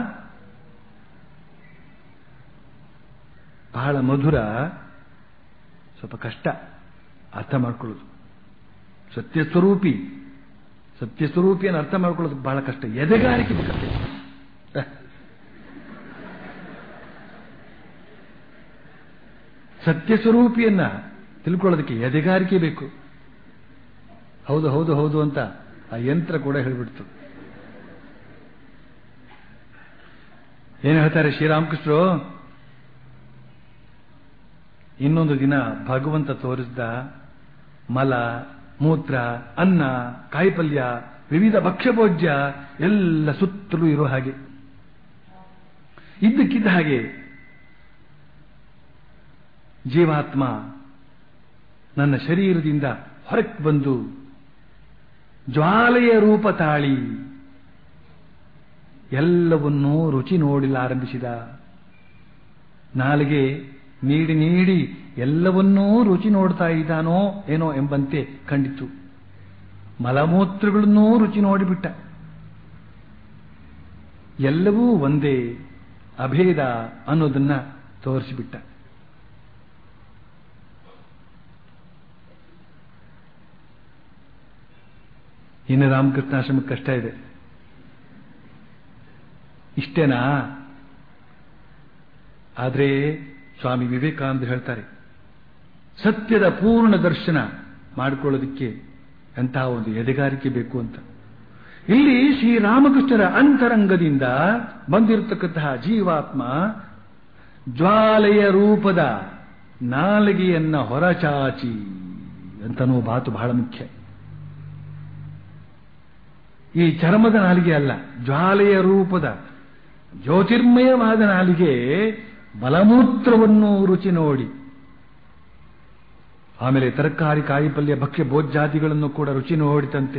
ಬಹಳ ಮಧುರ ಸ್ವಲ್ಪ ಕಷ್ಟ ಅರ್ಥ ಮಾಡ್ಕೊಳ್ಳೋದು ಸತ್ಯ ಸ್ವರೂಪಿ ಸತ್ಯ ಸ್ವರೂಪಿಯನ್ನು ಅರ್ಥ ಮಾಡ್ಕೊಳ್ಳೋದು ಬಹಳ ಕಷ್ಟ ಎದೆಗಾರಿಕೆ ಬೇಕಷ್ಟೇ ಸತ್ಯ ಸ್ವರೂಪಿಯನ್ನ ತಿಳ್ಕೊಳ್ಳೋದಕ್ಕೆ ಎದೆಗಾರಿಕೆ ಬೇಕು ಹೌದು ಹೌದು ಹೌದು ಅಂತ ಆ ಯಂತ್ರ ಕೂಡ ಹೇಳ್ಬಿಡ್ತು ಏನು ಹೇಳ್ತಾರೆ ಶ್ರೀರಾಮಕೃಷ್ಣರು ಇನ್ನೊಂದು ದಿನ ಭಗವಂತ ತೋರಿಸಿದ ಮಲ ಮೂತ್ರ ಅನ್ನ ಕಾಯಿಪಲ್ಯ ವಿವಿಧ ಭಕ್ಷ್ಯಭೋಜ್ಯ ಎಲ್ಲ ಸುತ್ತಲೂ ಇರೋ ಹಾಗೆ ಇದ್ದಕ್ಕಿದ್ದ ಹಾಗೆ ಜೀವಾತ್ಮ ನನ್ನ ಶರೀರದಿಂದ ಹೊರಕ್ಕೆ ಬಂದು ಜ್ವಾಲೆಯ ರೂಪ ತಾಳಿ ಎಲ್ಲವನ್ನೂ ರುಚಿ ನೋಡಲಾರಂಭಿಸಿದ ನಾಲಿಗೆ ನೀಡಿ ನೀಡಿ ಎಲ್ಲವನ್ನೂ ರುಚಿ ನೋಡ್ತಾ ಇದ್ದಾನೋ ಏನೋ ಎಂಬಂತೆ ಕಂಡಿತು ಮಲಮೂತ್ರಗಳನ್ನೂ ರುಚಿ ನೋಡಿಬಿಟ್ಟ ಎಲ್ಲವೂ ಒಂದೇ ಅಭೇದ ಅನ್ನೋದನ್ನ ತೋರಿಸಿಬಿಟ್ಟ ಇನ್ನು ರಾಮಕೃಷ್ಣಾಶ್ರಮಕ್ಕೆ ಕಷ್ಟ ಇದೆ ಇಷ್ಟೇನಾ ಆದರೆ ಸ್ವಾಮಿ ವಿವೇಕಾನಂದ ಹೇಳ್ತಾರೆ ಸತ್ಯದ ಪೂರ್ಣ ದರ್ಶನ ಮಾಡಿಕೊಳ್ಳೋದಕ್ಕೆ ಎಂತಹ ಒಂದು ಎದೆಗಾರಿಕೆ ಬೇಕು ಅಂತ ಇಲ್ಲಿ ಶ್ರೀರಾಮಕೃಷ್ಣರ ಅಂತರಂಗದಿಂದ ಬಂದಿರತಕ್ಕಂತಹ ಜೀವಾತ್ಮ ಜ್ವಾಲೆಯ ರೂಪದ ನಾಲಿಗೆಯನ್ನ ಹೊರಚಾಚಿ ಅಂತನೋ ಮಾತು ಬಹಳ ಮುಖ್ಯ ಈ ಚರ್ಮದ ನಾಲಿಗೆ ಅಲ್ಲ ಜ್ವಾಲೆಯ ರೂಪದ ಜ್ಯೋತಿರ್ಮಯವಾದ ನಾಲಿಗೆ ಮಲಮೂತ್ರವನ್ನು ರುಚಿ ನೋಡಿ ಆಮೇಲೆ ತರಕಾರಿ ಕಾಯಿಪಲ್ಯ ಭಕ್ಷ್ಯ ಭೋಜ್ಯಾದಿಗಳನ್ನು ಕೂಡ ರುಚಿ ನೋಡಿತಂತೆ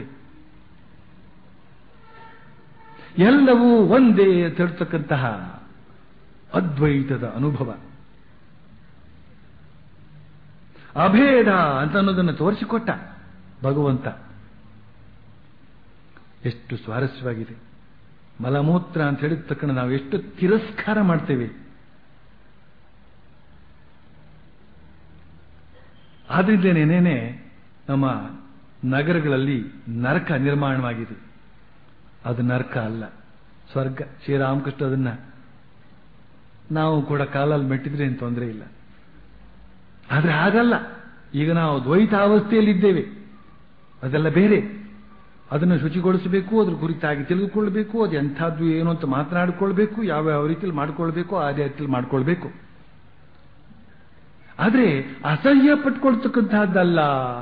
ಎಲ್ಲವೂ ಒಂದೇ ತಿಳ್ತಕ್ಕಂತಹ ಅದ್ವೈತದ ಅನುಭವ ಅಭೇದ ಅಂತ ಅನ್ನೋದನ್ನು ತೋರಿಸಿಕೊಟ್ಟ ಭಗವಂತ ಎಷ್ಟು ಸ್ವಾರಸ್ಯವಾಗಿದೆ ಮಲಮೂತ್ರ ಅಂತ ಹೇಳಿದ ತಕ್ಷಣ ನಾವು ಎಷ್ಟು ತಿರಸ್ಕಾರ ಮಾಡ್ತೇವೆ ಆದ್ರಿಂದನೇನೆ ನಮ್ಮ ನಗರಗಳಲ್ಲಿ ನರಕ ನಿರ್ಮಾಣವಾಗಿದೆ ಅದು ನರಕ ಅಲ್ಲ ಸ್ವರ್ಗ ಶ್ರೀರಾಮಕೃಷ್ಣ ಅದನ್ನ ನಾವು ಕೂಡ ಕಾಲಲ್ಲಿ ಮೆಟ್ಟಿದ್ರೆ ಏನು ತೊಂದರೆ ಇಲ್ಲ ಆದ್ರೆ ಹಾಗಲ್ಲ ಈಗ ನಾವು ದ್ವೈತಾವಸ್ಥೆಯಲ್ಲಿದ್ದೇವೆ ಅದೆಲ್ಲ ಬೇರೆ ಅದನ್ನು ಶುಚಿಗೊಳಿಸಬೇಕು ಅದ್ರ ಕುರಿತಾಗಿ ತಿಳಿದುಕೊಳ್ಬೇಕು ಅದು ಎಂಥದ್ದು ಏನು ಅಂತ ಮಾತನಾಡಿಕೊಳ್ಬೇಕು ಯಾವ ಯಾವ ರೀತಿಯಲ್ಲಿ ಮಾಡ್ಕೊಳ್ಬೇಕು ಆ ರೀತಿಯಲ್ಲಿ ಮಾಡ್ಕೊಳ್ಬೇಕು ಆದ್ರೆ ಅಸಹ್ಯ ಪಟ್ಕೊಳ್ತಕ್ಕಂತಹದ್ದಲ್ಲ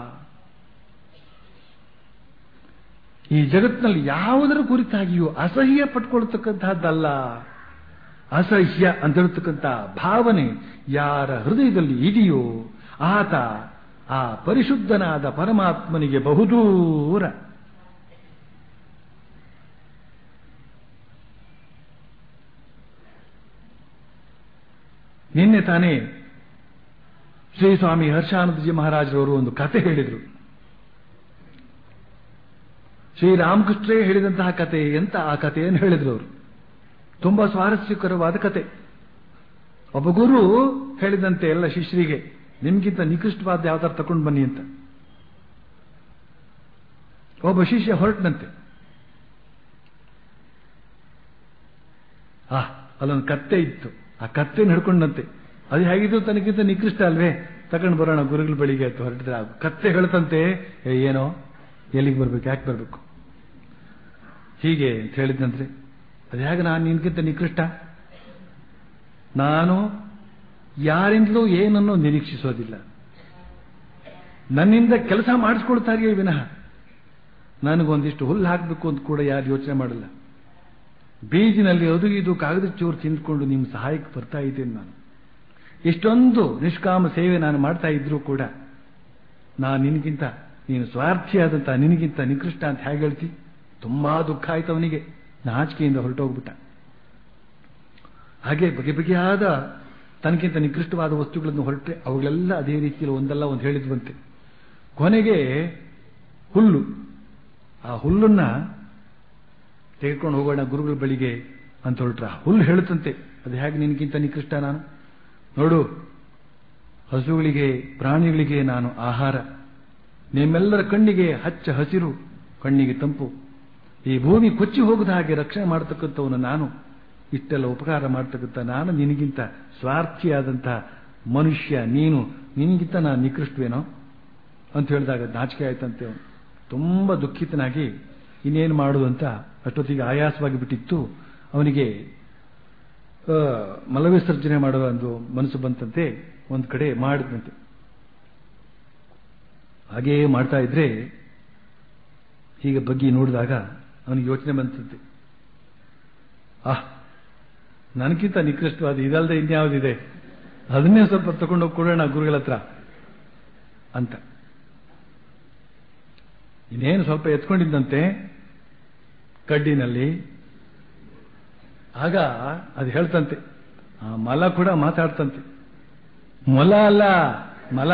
ಈ ಜಗತ್ತಿನಲ್ಲಿ ಯಾವುದರ ಕುರಿತಾಗಿಯೂ ಅಸಹ್ಯ ಪಟ್ಕೊಳ್ತಕ್ಕಂತಹದ್ದಲ್ಲ ಅಸಹ್ಯ ಅಂತ ಹೇಳ್ತಕ್ಕಂಥ ಭಾವನೆ ಯಾರ ಹೃದಯದಲ್ಲಿ ಇದೆಯೋ ಆತ ಆ ಪರಿಶುದ್ಧನಾದ ಪರಮಾತ್ಮನಿಗೆ ಬಹುದೂರ ನಿನ್ನೆ ತಾನೇ ಶ್ರೀ ಸ್ವಾಮಿ ಹರ್ಷಾನಂದಜಿ ಮಹಾರಾಜರವರು ಒಂದು ಕತೆ ಹೇಳಿದರು ಶ್ರೀರಾಮಕೃಷ್ಣರೇ ಹೇಳಿದಂತಹ ಕತೆ ಅಂತ ಆ ಕಥೆಯನ್ನು ಹೇಳಿದ್ರು ಅವರು ತುಂಬಾ ಸ್ವಾರಸ್ಯಕರವಾದ ಕತೆ ಒಬ್ಬ ಗುರು ಹೇಳಿದಂತೆ ಎಲ್ಲ ಶಿಷ್ಯರಿಗೆ ನಿಮ್ಗಿಂತ ನಿಕೃಷ್ಟವಾದ ಯಾವ್ದಾರು ತಗೊಂಡು ಬನ್ನಿ ಅಂತ ಒಬ್ಬ ಶಿಷ್ಯ ಹೊರಟನಂತೆ ಆ ಅಲ್ಲೊಂದು ಕತ್ತೆ ಇತ್ತು ಆ ಕತ್ತೆನ ಹಿಡ್ಕೊಂಡಂತೆ ಅದು ಹೇಗಿದ್ದು ತನಗಿಂತ ನಿಕೃಷ್ಟ ಅಲ್ವೇ ತಗೊಂಡು ಬರೋಣ ಗುರುಗಳ ಬಳಿಗೆ ಅಂತ ಹೊರಟಿದ್ರೆ ಆ ಕತ್ತೆ ಹೇಳ್ತಂತೆ "ಏ, ಏನೋ ಎಲ್ಲಿಗೆ ಬರ್ಬೇಕು ಯಾಕೆ ಬರ್ಬೇಕು ಹೀಗೆ ಅಂತ ಹೇಳಿದ್ನಂದ್ರೆ ಅದು ಹೇಗೆ ನಾನು ನಿನ್ಗಿಂತ ನಿಕೃಷ್ಟ ನಾನು ಯಾರಿಂದಲೂ ಏನನ್ನೂ ನಿರೀಕ್ಷಿಸೋದಿಲ್ಲ ನನ್ನಿಂದ ಕೆಲಸ ಮಾಡಿಸ್ಕೊಳ್ತಾರೆಯೇ ವಿನಃ ನನಗೊಂದಿಷ್ಟು ಹುಲ್ಲು ಹಾಕಬೇಕು ಅಂತ ಕೂಡ ಯಾರು ಯೋಚನೆ ಮಾಡಲ್ಲ ಬೀಜಿನಲ್ಲಿ ಅದು ಇದು ಕಾಗದ ಚೂರು ತಿಂದ್ಕೊಂಡು ನಿಮ್ಮ ಸಹಾಯಕ್ಕೆ ಬರ್ತಾ ಇದ್ದೇನೆ ನಾನು ಇಷ್ಟೊಂದು ನಿಷ್ಕಾಮ ಸೇವೆ ನಾನು ಮಾಡ್ತಾ ಇದ್ರೂ ಕೂಡ ನಾನು ನಿನಗಿಂತ ನೀನು ಸ್ವಾರ್ಥಿಯಾದಂತ ನಿನಗಿಂತ ನಿಕೃಷ್ಟ ಅಂತ ಹೇಗೆ ಹೇಳ್ತಿ ತುಂಬಾ ದುಃಖ ಆಯ್ತು ಅವನಿಗೆ ನಾಚಿಕೆಯಿಂದ ಹೊರಟೋಗ್ಬಿಟ್ಟ ಹಾಗೆ ಬಗೆ ಬಗೆಯಾದ ತನಗಿಂತ ನಿಕೃಷ್ಟವಾದ ವಸ್ತುಗಳನ್ನು ಹೊರಟ್ರೆ ಅವುಗಳೆಲ್ಲ ಅದೇ ರೀತಿಯಲ್ಲಿ ಒಂದಲ್ಲ ಒಂದು ಹೇಳಿದ್ವಂತೆ ಕೊನೆಗೆ ಹುಲ್ಲು ಆ ಹುಲ್ಲನ್ನ ತೆಗೆದುಕೊಂಡು ಹೋಗೋಣ ಗುರುಗಳ ಬಳಿಗೆ ಅಂತ ಹೊರಟ್ರ ಹುಲ್ಲು ಹೇಳುತ್ತಂತೆ ಅದು ಹೇಗೆ ನಿನಗಿಂತ ನಿಕೃಷ್ಟ ನಾನು ನೋಡು ಹಸುಗಳಿಗೆ ಪ್ರಾಣಿಗಳಿಗೆ ನಾನು ಆಹಾರ ನಿಮ್ಮೆಲ್ಲರ ಕಣ್ಣಿಗೆ ಹಚ್ಚ ಹಸಿರು ಕಣ್ಣಿಗೆ ತಂಪು ಈ ಭೂಮಿ ಕೊಚ್ಚಿ ಹೋಗದ ಹಾಗೆ ರಕ್ಷಣೆ ಮಾಡತಕ್ಕಂಥವನು ನಾನು ಇಷ್ಟೆಲ್ಲ ಉಪಕಾರ ಮಾಡ್ತಕ್ಕಂಥ ನಾನು ನಿನಗಿಂತ ಸ್ವಾರ್ಥಿಯಾದಂತಹ ಮನುಷ್ಯ ನೀನು ನಿನಗಿಂತ ನಾನು ನಿಕೃಷ್ಟವೇನೋ ಅಂತ ಹೇಳಿದಾಗ ನಾಚಿಕೆ ಆಯ್ತಂತೆ ಅವನು ತುಂಬ ದುಃಖಿತನಾಗಿ ಇನ್ನೇನು ಮಾಡುವುದು ಅಂತ ಅಷ್ಟೊತ್ತಿಗೆ ಆಯಾಸವಾಗಿ ಬಿಟ್ಟಿತ್ತು ಅವನಿಗೆ ಆ, ಮಲವಿಸರ್ಜನೆ ಮಾಡುವ ಒಂದು ಮನಸ್ಸು ಬಂತಂತೆ ಒಂದು ಕಡೆ ಮಾಡಿದಂತೆ ಹಾಗೆಯೇ ಮಾಡ್ತಾ ಇದ್ರೆ ಹೀಗೆ ಬಗ್ಗಿ ನೋಡಿದಾಗ ಅವನಿಗೆ ಯೋಚನೆ ಬಂತಂತೆ ಆಹ್ ನನಗಿಂತ ನಿಕೃಷ್ಟವಾದ ಇದಲ್ಲದೆ ಇನ್ಯಾವುದಿದೆ ಅದನ್ನೇ ಸ್ವಲ್ಪ ತಗೊಂಡೋಗಿ ಕೊಡೋಣ ಗುರುಗಳ ಹತ್ರ ಅಂತ ಇನ್ನೇನು ಸ್ವಲ್ಪ ಎತ್ಕೊಂಡಿದ್ದಂತೆ ಕಡ್ಡಿನಲ್ಲಿ ಆಗ ಅದು ಹೇಳ್ತಂತೆ ಆ ಮಲ ಕೂಡ ಮಾತಾಡ್ತಂತೆ ಮೊಲ ಅಲ್ಲ ಮಲ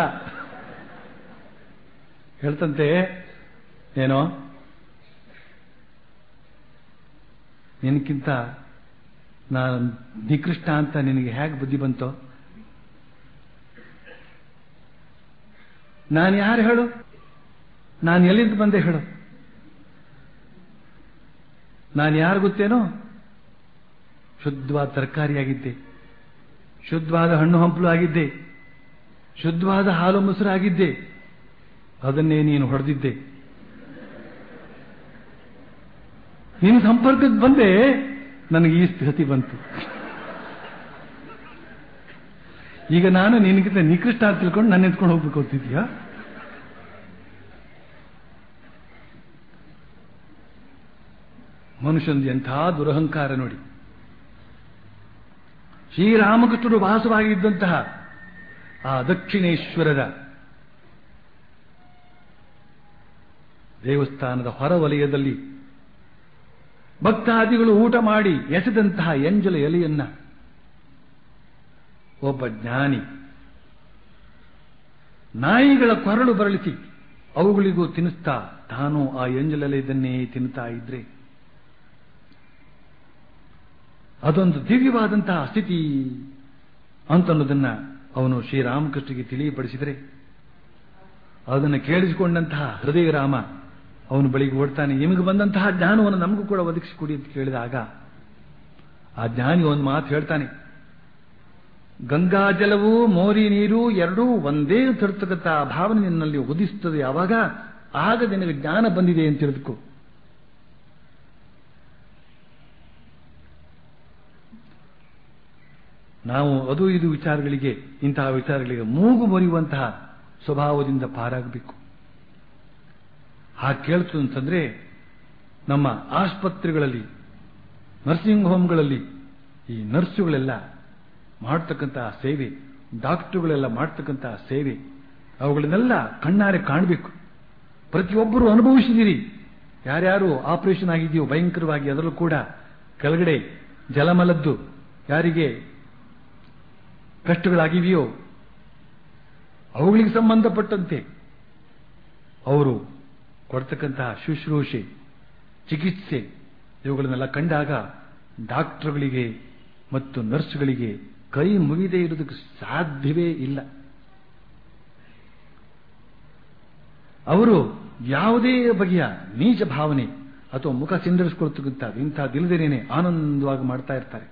ಹೇಳ್ತಂತೆ ಏನೋ ನಿನಕ್ಕಿಂತ ನಾನು ನಿಕೃಷ್ಟ ಅಂತ ನಿನಗೆ ಹೇಗೆ ಬುದ್ಧಿ ಬಂತೋ ನಾನು ಯಾರು ಹೇಳು ನಾನು ಎಲ್ಲಿಂದ ಬಂದೆ ಹೇಳು ನಾನು ಯಾರು ಗೊತ್ತೇನೋ ಶುದ್ಧವಾದ ತರಕಾರಿಯಾಗಿದ್ದೆ ಶುದ್ಧವಾದ ಹಣ್ಣು ಹಂಪಲು ಆಗಿದ್ದೆ ಶುದ್ಧವಾದ ಹಾಲು ಮೊಸರು ಆಗಿದ್ದೆ ಅದನ್ನೇ ನೀನು ಹೊಡೆದಿದ್ದೆ ನಿನ್ನ ಸಂಪರ್ಕಕ್ಕೆ ಬಂದೆ ನನಗೆ ಈ ಸ್ಥಿತಿ ಬಂತು ಈಗ ನಾನು ನಿನಗಿಂತ ನಿಕೃಷ್ಟ ಅಂತ ತಿಳ್ಕೊಂಡು ನನ್ನ ಎತ್ಕೊಂಡು ಹೋಗ್ಬೇಕು ಅಂತಿದ್ಯಾ ಮನುಷ್ಯಂದು ಎಂಥ ದುರಹಂಕಾರ ನೋಡಿ ಶ್ರೀರಾಮಕೃಷ್ಣರು ವಾಸವಾಗಿದ್ದಂತಹ ಆ ದಕ್ಷಿಣೇಶ್ವರದ ದೇವಸ್ಥಾನದ ಹೊರವಲಯದಲ್ಲಿ ಭಕ್ತಾದಿಗಳು ಊಟ ಮಾಡಿ ಎಸೆದಂತಹ ಎಂಜಲ ಎಲೆಯನ್ನ ಒಬ್ಬ ಜ್ಞಾನಿ ನಾಯಿಗಳ ಕೊರಳು ಬರಳಿಸಿ ಅವುಗಳಿಗೂ ತಿನ್ನಿಸ್ತಾ ತಾನು ಆ ಎಂಜಲಲ್ಲಿ ಇದನ್ನೇ ತಿನ್ನುತ್ತಾ ಇದ್ರೆ ಅದೊಂದು ದಿವ್ಯವಾದಂತಹ ಸ್ಥಿತಿ ಅಂತನ್ನೋದನ್ನ ಅವನು ಶ್ರೀರಾಮಕೃಷ್ಣಗೆ ತಿಳಿಯಪಡಿಸಿದರೆ ಅದನ್ನು ಕೇಳಿಸಿಕೊಂಡಂತಹ ಹೃದಯ ರಾಮ ಅವನು ಬಳಿಗೆ ಓಡ್ತಾನೆ ನಿಮಗೆ ಬಂದಂತಹ ಜ್ಞಾನವನ್ನು ನಮಗೂ ಕೂಡ ಒದಗಿಸಿಕೊಡಿ ಅಂತ ಕೇಳಿದಾಗ ಆ ಜ್ಞಾನಿ ಒಂದು ಮಾತು ಹೇಳ್ತಾನೆ ಗಂಗಾ ಜಲವು ಮೋರಿ ನೀರು ಎರಡೂ ಒಂದೇ ತರ್ತಕ್ಕಂಥ ಭಾವನೆ ನಿನ್ನಲ್ಲಿ ಉದಿಸುತ್ತದೆ ಯಾವಾಗ ಆಗ ನಿನಗೆ ಜ್ಞಾನ ಬಂದಿದೆ ಅಂತ ತಿಳಿದುಕೋ ನಾವು ಅದು ಇದು ವಿಚಾರಗಳಿಗೆ ಇಂತಹ ವಿಚಾರಗಳಿಗೆ ಮೂಗು ಮುರಿಯುವಂತಹ ಸ್ವಭಾವದಿಂದ ಪಾರಾಗಬೇಕು ಹಾಗೆ ಕೇಳ್ತು ಅಂತಂದ್ರೆ ನಮ್ಮ ಆಸ್ಪತ್ರೆಗಳಲ್ಲಿ ನರ್ಸಿಂಗ್ ಹೋಮ್ಗಳಲ್ಲಿ ಈ ನರ್ಸುಗಳೆಲ್ಲ ಮಾಡ್ತಕ್ಕಂತಹ ಸೇವೆ ಡಾಕ್ಟರ್ಗಳೆಲ್ಲ ಮಾಡ್ತಕ್ಕಂತಹ ಸೇವೆ ಅವುಗಳನ್ನೆಲ್ಲ ಕಣ್ಣಾರೆ ಕಾಣಬೇಕು ಪ್ರತಿಯೊಬ್ಬರು ಅನುಭವಿಸಿದಿರಿ ಯಾರ್ಯಾರು ಆಪರೇಷನ್ ಆಗಿದೆಯೋ ಭಯಂಕರವಾಗಿ ಅದರಲ್ಲೂ ಕೂಡ ಕೆಳಗಡೆ ಜಲಮಲದ್ದು ಯಾರಿಗೆ ಕಷ್ಟಗಳಾಗಿವೆಯೋ ಅವುಗಳಿಗೆ ಸಂಬಂಧಪಟ್ಟಂತೆ ಅವರು ಕೊಡ್ತಕ್ಕಂತಹ ಶುಶ್ರೂಷೆ ಚಿಕಿತ್ಸೆ ಇವುಗಳನ್ನೆಲ್ಲ ಕಂಡಾಗ ಡಾಕ್ಟರ್ಗಳಿಗೆ ಮತ್ತು ನರ್ಸ್ಗಳಿಗೆ ಕೈ ಮುಗಿದೇ ಇರೋದಕ್ಕೆ ಸಾಧ್ಯವೇ ಇಲ್ಲ ಅವರು ಯಾವುದೇ ಬಗೆಯ ನೀಚ ಭಾವನೆ ಅಥವಾ ಮುಖ ಸಿಂಧರಿಸಿಕೊಳ್ತಕ್ಕಂಥ ಇಂಥ ದಿಲದೇನೇನೆ ಆನಂದವಾಗಿ ಮಾಡ್ತಾ ಇರ್ತಾರೆ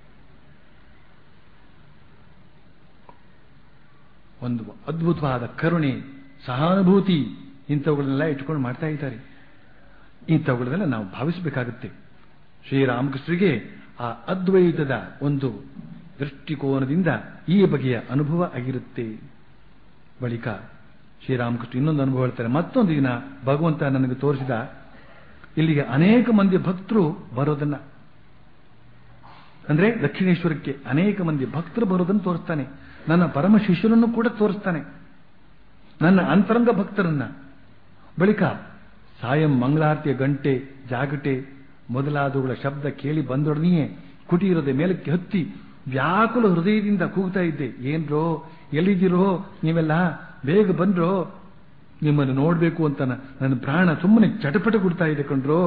ಒಂದು ಅದ್ಭುತವಾದ ಕರುಣೆ ಸಹಾನುಭೂತಿ ಇಂಥವುಗಳನ್ನೆಲ್ಲ ಇಟ್ಕೊಂಡು ಮಾಡ್ತಾ ಇದ್ದಾರೆ ಇಂಥವುಗಳನ್ನೆಲ್ಲ ನಾವು ಭಾವಿಸಬೇಕಾಗುತ್ತೆ ಶ್ರೀರಾಮಕೃಷ್ಣರಿಗೆ ಆ ಅದ್ವೈತದ ಒಂದು ದೃಷ್ಟಿಕೋನದಿಂದ ಈ ಬಗೆಯ ಅನುಭವ ಆಗಿರುತ್ತೆ ಬಳಿಕ ಶ್ರೀರಾಮಕೃಷ್ಣ ಇನ್ನೊಂದು ಅನುಭವ ಹೇಳ್ತಾರೆ ಮತ್ತೊಂದು ದಿನ ಭಗವಂತ ನನಗೆ ತೋರಿಸಿದ ಇಲ್ಲಿಗೆ ಅನೇಕ ಮಂದಿ ಭಕ್ತರು ಬರೋದನ್ನ ಅಂದ್ರೆ ದಕ್ಷಿಣೇಶ್ವರಕ್ಕೆ ಅನೇಕ ಮಂದಿ ಭಕ್ತರು ಬರೋದನ್ನು ತೋರಿಸ್ತಾನೆ ನನ್ನ ಪರಮ ಶಿಷ್ಯರನ್ನು ಕೂಡ ತೋರಿಸ್ತಾನೆ ನನ್ನ ಅಂತರಂಗ ಭಕ್ತರನ್ನ ಬಳಿಕ ಸಾಯಂ ಮಂಗಳಾರತಿಯ ಗಂಟೆ ಜಾಗಟೆ ಮೊದಲಾದವುಗಳ ಶಬ್ದ ಕೇಳಿ ಬಂದೊಡನೆಯೇ ಕುಟೀರದ ಮೇಲಕ್ಕೆ ಹತ್ತಿ ವ್ಯಾಕುಲ ಹೃದಯದಿಂದ ಕೂಗ್ತಾ ಇದ್ದೆ ಏನ್ರೋ ಎಲ್ಲಿದ್ದೀರೋ ನೀವೆಲ್ಲ ಬೇಗ ಬಂದ್ರೋ ನಿಮ್ಮನ್ನು ನೋಡಬೇಕು ಅಂತ ನನ್ನ ಪ್ರಾಣ ಸುಮ್ಮನೆ ಚಟಪಟ ಕೊಡ್ತಾ ಇದೆ ಕಣ್ರೋ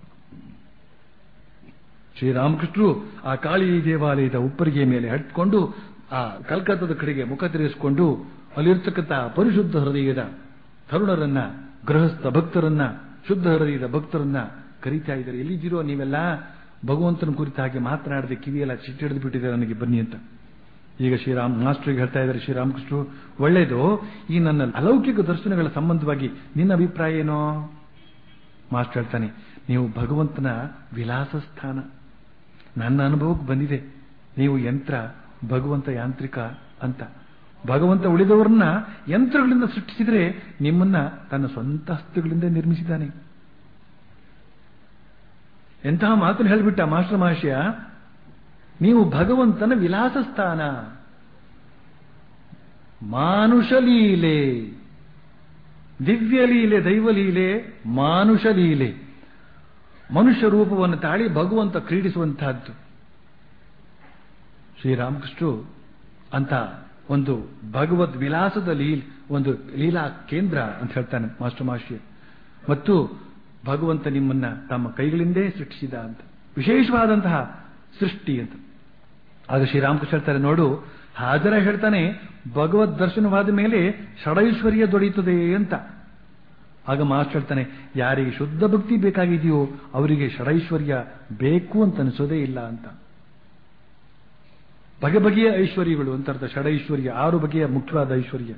ಶ್ರೀರಾಮಕೃಷ್ಣರು ಆ ಕಾಳಿ ದೇವಾಲಯದ ಉಪ್ಪರಿಗೆ ಮೇಲೆ ಹಟ್ಕೊಂಡು ಆ ಕಲ್ಕತ್ತಾದ ಕಡೆಗೆ ಮುಖ ತಿರುಗಿಸಿಕೊಂಡು ಅಲ್ಲಿರ್ತಕ್ಕಂಥ ಪರಿಶುದ್ಧ ಹೃದಯದ ತರುಣರನ್ನ ಗೃಹಸ್ಥ ಭಕ್ತರನ್ನ ಶುದ್ಧ ಹೃದಯದ ಭಕ್ತರನ್ನ ಕರೀತಾ ಇದ್ದಾರೆ ಎಲ್ಲಿದ್ದೀರೋ ನೀವೆಲ್ಲ ಭಗವಂತನ ಕುರಿತ ಹಾಗೆ ಮಾತನಾಡದೆ ಕಿವಿಯೆಲ್ಲ ಚಿಟ್ಟಿಡಿದು ಬಿಟ್ಟಿದೆ ನನಗೆ ಬನ್ನಿ ಅಂತ ಈಗ ಶ್ರೀರಾಮ್ ಮಾಸ್ಟರ್ಗೆ ಹೇಳ್ತಾ ಇದ್ದಾರೆ ಶ್ರೀರಾಮಕೃಷ್ಣರು ಒಳ್ಳೇದು ಈ ನನ್ನ ಅಲೌಕಿಕ ದರ್ಶನಗಳ ಸಂಬಂಧವಾಗಿ ನಿನ್ನ ಅಭಿಪ್ರಾಯ ಏನೋ ಮಾಸ್ಟರ್ ಹೇಳ್ತಾನೆ ನೀವು ಭಗವಂತನ ವಿಲಾಸ ಸ್ಥಾನ ನನ್ನ ಅನುಭವಕ್ಕೆ ಬಂದಿದೆ ನೀವು ಯಂತ್ರ ಭಗವಂತ ಯಾಂತ್ರಿಕ ಅಂತ ಭಗವಂತ ಉಳಿದವರನ್ನ ಯಂತ್ರಗಳಿಂದ ಸೃಷ್ಟಿಸಿದರೆ ನಿಮ್ಮನ್ನ ತನ್ನ ಸ್ವಂತ ಹಸ್ತಗಳಿಂದ ನಿರ್ಮಿಸಿದ್ದಾನೆ ಎಂತಹ ಮಾತನ್ನು ಹೇಳಿಬಿಟ್ಟ ಮಾಸ್ಟರ್ ಮಹಾಶಯ ನೀವು ಭಗವಂತನ ವಿಲಾಸ ಸ್ಥಾನ ಮಾನುಷ ಲೀಲೆ ದಿವ್ಯ ಲೀಲೆ ದೈವ ಲೀಲೆ ಮಾನುಷ ಲೀಲೆ ಮನುಷ್ಯ ರೂಪವನ್ನು ತಾಳಿ ಭಗವಂತ ಕ್ರೀಡಿಸುವಂತಹದ್ದು ಶ್ರೀರಾಮಕೃಷ್ಣರು ಅಂತ ಒಂದು ಭಗವದ್ ವಿಲಾಸದ ಲೀಲ್ ಒಂದು ಲೀಲಾ ಕೇಂದ್ರ ಅಂತ ಹೇಳ್ತಾನೆ ಮಾಸ್ಟರ್ ಮಾಷಿ ಮತ್ತು ಭಗವಂತ ನಿಮ್ಮನ್ನ ತಮ್ಮ ಕೈಗಳಿಂದೇ ಸೃಷ್ಟಿಸಿದ ಅಂತ ವಿಶೇಷವಾದಂತಹ ಸೃಷ್ಟಿ ಅಂತ ಆಗ ಶ್ರೀರಾಮಕೃಷ್ಣ ಹೇಳ್ತಾರೆ ನೋಡು ಹಾಜರ ಹೇಳ್ತಾನೆ ಭಗವದ್ ದರ್ಶನವಾದ ಮೇಲೆ ಷಡೈಶ್ವರ್ಯ ದೊರೆಯುತ್ತದೆ ಅಂತ ಆಗ ಮಾಸ್ಟರ್ ಹೇಳ್ತಾನೆ ಯಾರಿಗೆ ಶುದ್ಧ ಭಕ್ತಿ ಬೇಕಾಗಿದೆಯೋ ಅವರಿಗೆ ಷಡೈಶ್ವರ್ಯ ಬೇಕು ಅಂತ ಅನಿಸೋದೇ ಇಲ್ಲ ಅಂತ ಬಗೆ ಬಗೆಯ ಐಶ್ವರ್ಯಗಳು ಅಂತ ಅರ್ಥ ಷಡೈಶ್ವರ್ಯ ಆರು ಬಗೆಯ ಮುಖ್ಯವಾದ ಐಶ್ವರ್ಯ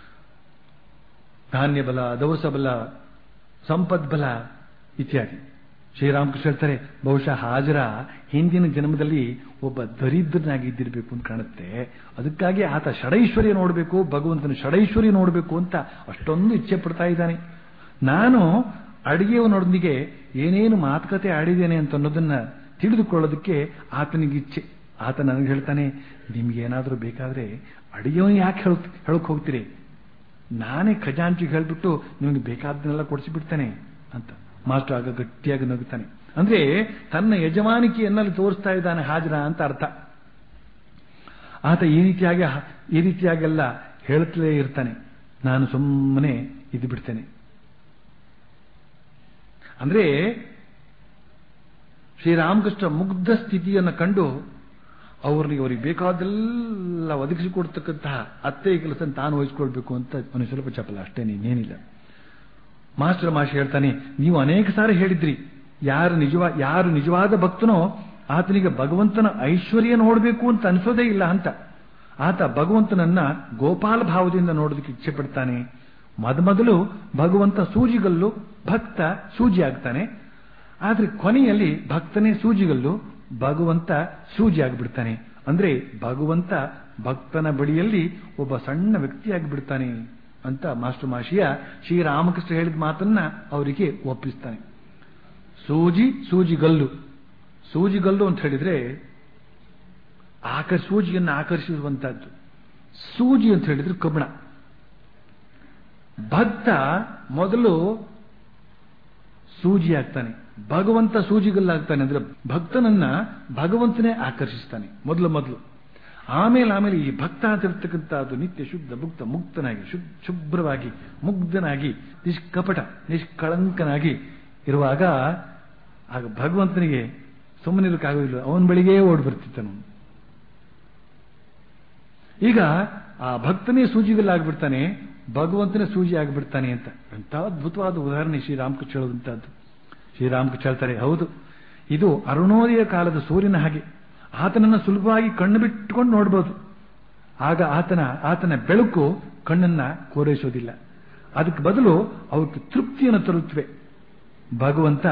ಧಾನ್ಯ ಬಲ ದವಸ ಬಲ ಸಂಪದ್ಬಲ ಇತ್ಯಾದಿ ಶ್ರೀರಾಮಕೃಷ್ಣ ಹೇಳ್ತಾರೆ ಬಹುಶಃ ಹಾಜರ ಹಿಂದಿನ ಜನ್ಮದಲ್ಲಿ ಒಬ್ಬ ದರಿದ್ರನಾಗಿ ಇದ್ದಿರಬೇಕು ಅಂತ ಕಾಣುತ್ತೆ ಅದಕ್ಕಾಗಿ ಆತ ಷಡೈಶ್ವರ್ಯ ನೋಡಬೇಕು ಭಗವಂತನ ಷಡೈಶ್ವರ್ಯ ನೋಡಬೇಕು ಅಂತ ಅಷ್ಟೊಂದು ಇಚ್ಛೆ ಪಡ್ತಾ ಇದ್ದಾನೆ ನಾನು ಅಡಿಗೆಯವನೊಂದಿಗೆ ಏನೇನು ಮಾತುಕತೆ ಆಡಿದ್ದೇನೆ ಅಂತ ಅನ್ನೋದನ್ನ ತಿಳಿದುಕೊಳ್ಳೋದಕ್ಕೆ ಆತನಿಗೆ ಇಚ್ಛೆ ಆತ ನನಗೆ ಹೇಳ್ತಾನೆ ನಿಮ್ಗೆ ಏನಾದರೂ ಬೇಕಾದ್ರೆ ಅಡಿಗೆವನು ಯಾಕೆ ಹೇಳ ಹೇಳಕ್ ಹೋಗ್ತೀರಿ ನಾನೇ ಖಜಾಂಚಿಗೆ ಹೇಳ್ಬಿಟ್ಟು ನಿಮಗೆ ಬೇಕಾದ್ದನ್ನೆಲ್ಲ ಕೊಡಿಸಿಬಿಡ್ತೇನೆ ಅಂತ ಮಾಸ್ಟರ್ ಆಗ ಗಟ್ಟಿಯಾಗಿ ನಗುತ್ತಾನೆ ಅಂದ್ರೆ ತನ್ನ ಯಜಮಾನಿಕೆಯನ್ನಲ್ಲಿ ತೋರಿಸ್ತಾ ಇದ್ದಾನೆ ಹಾಜರ ಅಂತ ಅರ್ಥ ಆತ ಈ ರೀತಿಯಾಗಿ ಈ ರೀತಿಯಾಗೆಲ್ಲ ಹೇಳ್ತಲೇ ಇರ್ತಾನೆ ನಾನು ಸುಮ್ಮನೆ ಇದು ಬಿಡ್ತೇನೆ ಅಂದ್ರೆ ಶ್ರೀರಾಮಕೃಷ್ಣ ಮುಗ್ಧ ಸ್ಥಿತಿಯನ್ನು ಕಂಡು ಅವ್ರಿಗೆ ಅವ್ರಿಗೆ ಬೇಕಾದೆಲ್ಲ ಒದಗಿಸಿಕೊಡ್ತಕ್ಕಂತಹ ಅತ್ತೆ ಕೆಲಸ ತಾನು ವಹಿಸ್ಕೊಳ್ಬೇಕು ಅಂತ ಅವನಿಗೆ ಸ್ವಲ್ಪ ಚಪಲ ಅಷ್ಟೇ ನೀನೇನಿಲ್ಲ ಮಾಸ್ಟರ್ ಮಾಷಿ ಹೇಳ್ತಾನೆ ನೀವು ಅನೇಕ ಸಾರಿ ಹೇಳಿದ್ರಿ ಯಾರು ನಿಜವಾ ಯಾರು ನಿಜವಾದ ಭಕ್ತನೋ ಆತನಿಗೆ ಭಗವಂತನ ಐಶ್ವರ್ಯ ನೋಡಬೇಕು ಅಂತ ಅನಿಸೋದೇ ಇಲ್ಲ ಅಂತ ಆತ ಭಗವಂತನನ್ನ ಗೋಪಾಲ ಭಾವದಿಂದ ನೋಡೋದಕ್ಕೆ ಇಚ್ಛೆ ಪಡ್ತಾನೆ ಮೊದಮೊದಲು ಭಗವಂತ ಸೂಜಿಗಲ್ಲು ಭಕ್ತ ಸೂಜಿ ಆಗ್ತಾನೆ ಆದ್ರೆ ಕೊನೆಯಲ್ಲಿ ಭಕ್ತನೇ ಸೂಜಿಗಲ್ಲು ಭಗವಂತ ಸೂಜಿ ಆಗಿಬಿಡ್ತಾನೆ ಅಂದ್ರೆ ಭಗವಂತ ಭಕ್ತನ ಬಳಿಯಲ್ಲಿ ಒಬ್ಬ ಸಣ್ಣ ವ್ಯಕ್ತಿಯಾಗಿ ಬಿಡ್ತಾನೆ ಅಂತ ಮಾಸ್ಟರ್ ಮಾಷಿಯ ಶ್ರೀರಾಮಕೃಷ್ಣ ಹೇಳಿದ ಮಾತನ್ನ ಅವರಿಗೆ ಒಪ್ಪಿಸ್ತಾನೆ ಸೂಜಿ ಸೂಜಿಗಲ್ಲು ಸೂಜಿಗಲ್ಲು ಅಂತ ಹೇಳಿದ್ರೆ ಆಕರ್ ಸೂಜಿಯನ್ನು ಆಕರ್ಷಿಸುವಂತಹದ್ದು ಸೂಜಿ ಅಂತ ಹೇಳಿದ್ರೆ ಕಬ್ಬಣ ಭಕ್ತ ಮೊದಲು ಸೂಜಿ ಆಗ್ತಾನೆ ಭಗವಂತ ಸೂಜಿಗಲ್ಲಾಗ್ತಾನೆ ಅಂದ್ರೆ ಭಕ್ತನನ್ನ ಭಗವಂತನೇ ಆಕರ್ಷಿಸ್ತಾನೆ ಮೊದಲು ಮೊದಲು ಆಮೇಲೆ ಆಮೇಲೆ ಈ ಭಕ್ತ ಅಂತ ಇರ್ತಕ್ಕಂಥದ್ದು ನಿತ್ಯ ಶುದ್ಧ ಮುಕ್ತ ಮುಕ್ತನಾಗಿ ಶುದ್ಧ ಶುಭ್ರವಾಗಿ ಮುಗ್ಧನಾಗಿ ನಿಷ್ಕಪಟ ನಿಷ್ಕಳಂಕನಾಗಿ ಇರುವಾಗ ಆಗ ಭಗವಂತನಿಗೆ ಸುಮ್ಮನಿರಕ್ಕಾಗೋದಿಲ್ಲ ಅವನ ಬಳಿಗೇ ಓಡಿ ಬರ್ತಿದ್ದನು ಈಗ ಆ ಭಕ್ತನೇ ಸೂಜಿಗಲ್ಲಾಗ್ಬಿಡ್ತಾನೆ ಭಗವಂತನೇ ಸೂಜಿ ಆಗಿಬಿಡ್ತಾನೆ ಅಂತ ಎಂಥ ಅದ್ಭುತವಾದ ಉದಾಹರಣೆ ಶ್ರೀರಾಮಕೃಷ್ಣ ಹೇಳುವಂತಹದ್ದು ಶ್ರೀರಾಮಕೃಷ್ಣ ಹೇಳ್ತಾರೆ ಹೌದು ಇದು ಅರುಣೋದಯ ಕಾಲದ ಸೂರ್ಯನ ಹಾಗೆ ಆತನನ್ನು ಸುಲಭವಾಗಿ ಕಣ್ಣು ಬಿಟ್ಟುಕೊಂಡು ನೋಡ್ಬೋದು ಆಗ ಆತನ ಆತನ ಬೆಳಕು ಕಣ್ಣನ್ನ ಕೋರೈಸೋದಿಲ್ಲ ಅದಕ್ಕೆ ಬದಲು ಅವಕ್ಕೆ ತೃಪ್ತಿಯನ್ನು ತರುತ್ತವೆ ಭಗವಂತ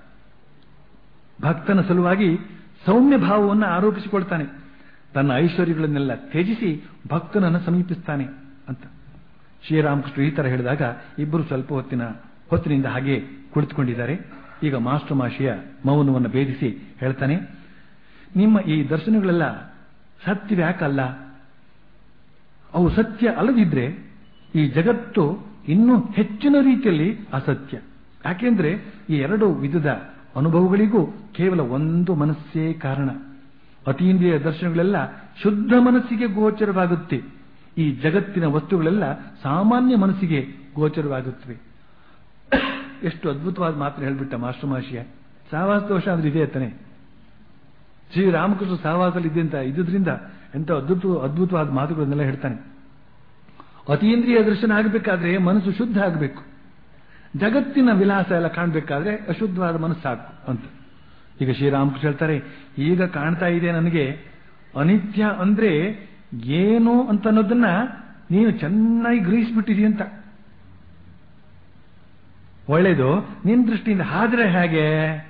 ಭಕ್ತನ ಸಲುವಾಗಿ ಸೌಮ್ಯ ಭಾವವನ್ನು ಆರೋಪಿಸಿಕೊಳ್ತಾನೆ ತನ್ನ ಐಶ್ವರ್ಯಗಳನ್ನೆಲ್ಲ ತ್ಯಜಿಸಿ ಭಕ್ತನನ್ನು ಸಮೀಪಿಸ್ತಾನೆ ಅಂತ ಶ್ರೀರಾಮಕೃಷ್ಣ ಈ ತರ ಹೇಳಿದಾಗ ಇಬ್ಬರು ಸ್ವಲ್ಪ ಹೊತ್ತಿನ ಹೊತ್ತಿನಿಂದ ಹಾಗೆ ಕುಳಿತುಕೊಂಡಿದ್ದಾರೆ ಈಗ ಮಾಸ್ಟರ್ ಮಾಷಿಯ ಮೌನವನ್ನು ಭೇದಿಸಿ ಹೇಳ್ತಾನೆ ನಿಮ್ಮ ಈ ದರ್ಶನಗಳೆಲ್ಲ ಸತ್ಯವ್ಯಾಕಲ್ಲ ಅವು ಸತ್ಯ ಅಲ್ಲದಿದ್ರೆ ಈ ಜಗತ್ತು ಇನ್ನೂ ಹೆಚ್ಚಿನ ರೀತಿಯಲ್ಲಿ ಅಸತ್ಯ ಯಾಕೆಂದ್ರೆ ಈ ಎರಡು ವಿಧದ ಅನುಭವಗಳಿಗೂ ಕೇವಲ ಒಂದು ಮನಸ್ಸೇ ಕಾರಣ ಅತೀಂದ್ರಿಯ ದರ್ಶನಗಳೆಲ್ಲ ಶುದ್ಧ ಮನಸ್ಸಿಗೆ ಗೋಚರವಾಗುತ್ತೆ ಈ ಜಗತ್ತಿನ ವಸ್ತುಗಳೆಲ್ಲ ಸಾಮಾನ್ಯ ಮನಸ್ಸಿಗೆ ಗೋಚರವಾಗುತ್ತವೆ ಎಷ್ಟು ಅದ್ಭುತವಾದ ಮಾತ್ರ ಹೇಳ್ಬಿಟ್ಟ ಮಾಸ್ಟರ್ ಮಾಷಿಯ ಸಹವಾಸ ದೋಷ ಅಂದ್ರೆ ಇದೆ ತಾನೆ ಶ್ರೀರಾಮಕೃಷ್ಣ ಸಹವಾಸದಲ್ಲಿ ಇದೆ ಅಂತ ಇದ್ದುದ್ರಿಂದ ಎಂತ ಅದ್ಭುತ ಅದ್ಭುತವಾದ ಮಾತುಗಳನ್ನೆಲ್ಲ ಹೇಳ್ತಾನೆ ಅತೀಂದ್ರಿಯ ದರ್ಶನ ಆಗಬೇಕಾದ್ರೆ ಮನಸ್ಸು ಶುದ್ಧ ಆಗಬೇಕು ಜಗತ್ತಿನ ವಿಲಾಸ ಎಲ್ಲ ಕಾಣಬೇಕಾದ್ರೆ ಅಶುದ್ಧವಾದ ಮನಸ್ಸು ಸಾಕು ಅಂತ ಈಗ ಶ್ರೀರಾಮಕೃಷ್ಣ ಹೇಳ್ತಾರೆ ಈಗ ಕಾಣ್ತಾ ಇದೆ ನನಗೆ ಅನಿತ್ಯ ಅಂದ್ರೆ ಏನು ಅಂತ ಅನ್ನೋದನ್ನ ನೀನು ಚೆನ್ನಾಗಿ ಗ್ರಹಿಸ್ಬಿಟ್ಟಿದಿ ಅಂತ ಒಳ್ಳೇದು ನಿನ್ ದೃಷ್ಟಿಯಿಂದ ಹಾದ್ರೆ ಹೇಗೆ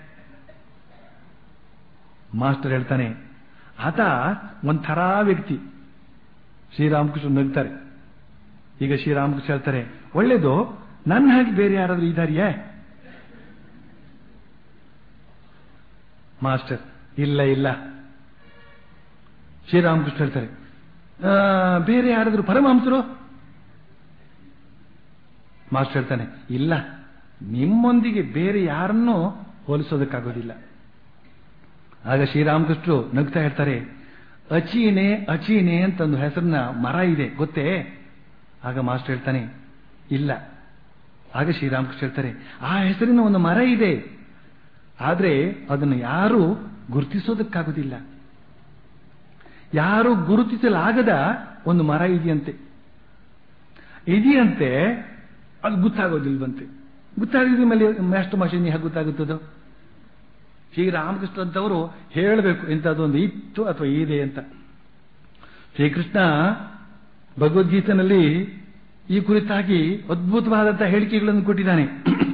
ಮಾಸ್ಟರ್ ಹೇಳ್ತಾನೆ ಆತ ಒಂಥರ ವ್ಯಕ್ತಿ ಶ್ರೀರಾಮಕೃಷ್ಣ ನಗ್ತಾರೆ ಈಗ ಶ್ರೀರಾಮಕೃಷ್ಣ ಹೇಳ್ತಾರೆ ಒಳ್ಳೇದು ನನ್ನ ಹಾಗೆ ಬೇರೆ ಯಾರಾದ್ರೂ ಇದಾರಿಯೇ ಮಾಸ್ಟರ್ ಇಲ್ಲ ಇಲ್ಲ ಶ್ರೀರಾಮಕೃಷ್ಣ ಹೇಳ್ತಾರೆ ಆ, ಬೇರೆ ಯಾರಾದ್ರೂ ಪರಮಹಂಸರು ಮಾಸ್ಟರ್ ಹೇಳ್ತಾನೆ ಇಲ್ಲ ನಿಮ್ಮೊಂದಿಗೆ ಬೇರೆ ಯಾರನ್ನೂ ಹೋಲಿಸೋದಕ್ಕಾಗೋದಿಲ್ಲ ಆಗ ಶ್ರೀರಾಮಕೃಷ್ಣರು ನಗ್ತಾ ಹೇಳ್ತಾರೆ ಅಚೀನೆ ಅಚೀನೆ ಅಂತ ಒಂದು ಹೆಸರಿನ ಮರ ಇದೆ ಗೊತ್ತೇ ಆಗ ಮಾಸ್ಟರ್ ಹೇಳ್ತಾನೆ ಇಲ್ಲ ಆಗ ಶ್ರೀರಾಮಕೃಷ್ಣ ಹೇಳ್ತಾರೆ ಆ ಹೆಸರಿನ ಒಂದು ಮರ ಇದೆ ಆದ್ರೆ ಅದನ್ನು ಯಾರು ಗುರುತಿಸೋದಕ್ಕಾಗೋದಿಲ್ಲ ಯಾರು ಗುರುತಿಸಲಾಗದ ಒಂದು ಮರ ಇದೆಯಂತೆ ಇದೆಯಂತೆ ಅದು ಗೊತ್ತಾಗೋದಿಲ್ವಂತೆ ಗೊತ್ತಾಗಿದ ಮೇಲೆ ಮ್ಯಾಸ್ಟರ್ ಮಾಷಿನಿ ಹೇಗೆ ಗೊತ್ತಾಗುತ್ತದೋ ಶ್ರೀರಾಮಕೃಷ್ಣ ಅಂತವರು ಹೇಳಬೇಕು ಇಂಥದ್ದೊಂದು ಇತ್ತು ಅಥವಾ ಇದೆ ಅಂತ ಶ್ರೀಕೃಷ್ಣ ಭಗವದ್ಗೀತೆನಲ್ಲಿ ಈ ಕುರಿತಾಗಿ ಅದ್ಭುತವಾದಂತಹ ಹೇಳಿಕೆಗಳನ್ನು ಕೊಟ್ಟಿದ್ದಾನೆ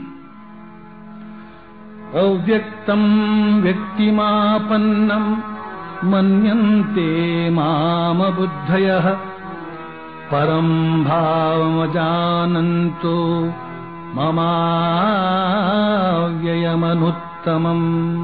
ಅವ್ಯಕ್ತಂ ವ್ಯಕ್ತಿಮಾಪನ್ನಂ ಮನ್ಯಂತೆ ಮಾಮ ಬುದ್ಧಯ ಪರಂ ಭಾವಮಜಾನಂತು ಮಮಾವ್ಯಯಮನುತ್ತಮಂ